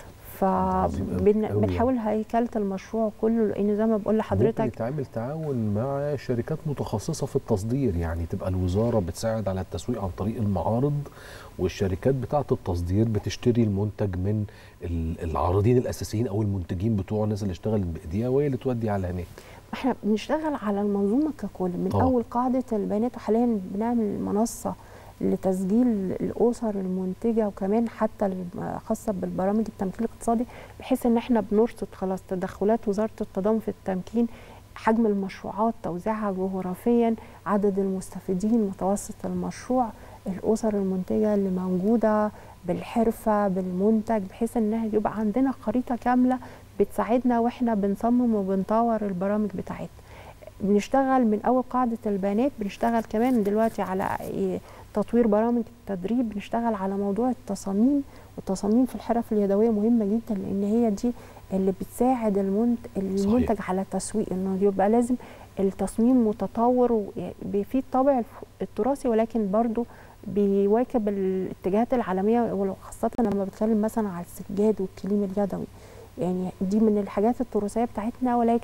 أوي فبنحاول هيكله المشروع كله لان زي ما بقول ممكن لحضرتك يتعمل تعاون مع شركات متخصصة في التصدير يعني تبقى الوزارة بتساعد على التسويق عن طريق المعارض والشركات بتاعة التصدير بتشتري المنتج من ال- العارضين الأساسيين أو المنتجين بتوع الناس اللي اشتغلت بإيديها وهي اللي تودي على هناك احنا بنشتغل على المنظومه ككل من طبعا. اول قاعده البيانات وحاليا بنعمل منصه لتسجيل الاسر المنتجه وكمان حتى الم- خاصه بالبرامج التمكين الاقتصادي بحيث ان احنا بنرصد خلاص تدخلات وزاره التضامن في التمكين حجم المشروعات توزيعها جغرافيا عدد المستفيدين متوسط المشروع الاسر المنتجه اللي موجوده بالحرفه بالمنتج بحيث انها يبقى عندنا خريطه كامله بتساعدنا واحنا بنصمم وبنطور البرامج بتاعتنا بنشتغل من اول قاعده البيانات بنشتغل كمان دلوقتي على إيه تطوير برامج التدريب بنشتغل على موضوع التصاميم والتصاميم في الحرف اليدويه مهمه جدا لان هي دي اللي بتساعد المنتج, المنتج على التسويق انه يبقى لازم التصميم متطور وفي الطابع الف- التراثي ولكن برضو بيواكب الاتجاهات العالميه وخاصه لما بتكلم مثلا على السجاد والكليم اليدوي يعني دي من الحاجات التراثيه بتاعتنا ولكن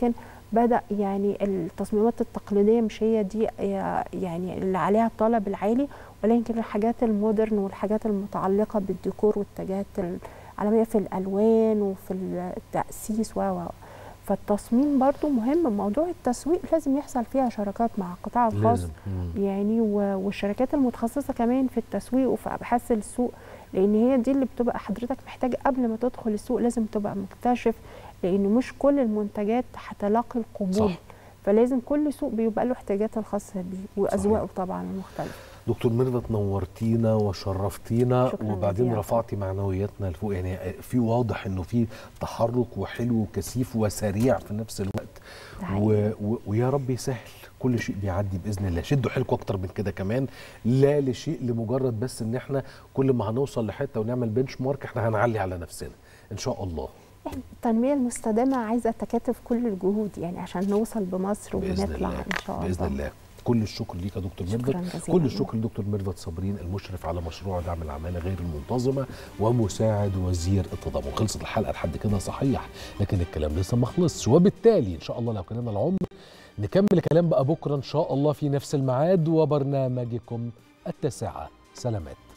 بدا يعني التصميمات التقليديه مش هي دي يعني اللي عليها الطلب العالي ولكن الحاجات المودرن والحاجات المتعلقه بالديكور والاتجاهات العالميه في الالوان وفي التاسيس و فالتصميم برضو مهم موضوع التسويق لازم يحصل فيها شراكات مع القطاع الخاص لازم. مم. يعني والشركات المتخصصه كمان في التسويق وفي ابحاث السوق لان هي دي اللي بتبقى حضرتك محتاج قبل ما تدخل السوق لازم تبقى مكتشف لان مش كل المنتجات هتلاقي القبول صح. فلازم كل سوق بيبقى له احتياجاته الخاصه بيه واذواقه طبعا المختلفه دكتور ميرفت نورتينا وشرفتينا شكراً وبعدين جزيلاً. رفعتي معنوياتنا لفوق يعني في واضح انه في تحرك وحلو وكثيف وسريع في نفس الوقت و... و... ويا رب يسهل كل شيء بيعدي باذن الله شدوا حيلكم اكتر من كده كمان لا لشيء لمجرد بس ان احنا كل ما هنوصل لحته ونعمل بنش مارك احنا هنعلي على نفسنا ان شاء الله التنميه المستدامه عايزه تكاتف كل الجهود يعني عشان نوصل بمصر باذن ونطلع الله ان شاء الله باذن الله كل الشكر ليك يا دكتور شكراً ميرفت جزيلاً. كل الشكر لدكتور ميرفت صابرين المشرف على مشروع دعم العماله غير المنتظمه ومساعد وزير التضامن خلصت الحلقه لحد كده صحيح لكن الكلام لسه ما خلصش وبالتالي ان شاء الله لو كان لنا العمر نكمل الكلام بقى بكره ان شاء الله في نفس الميعاد وبرنامجكم التاسعه سلامات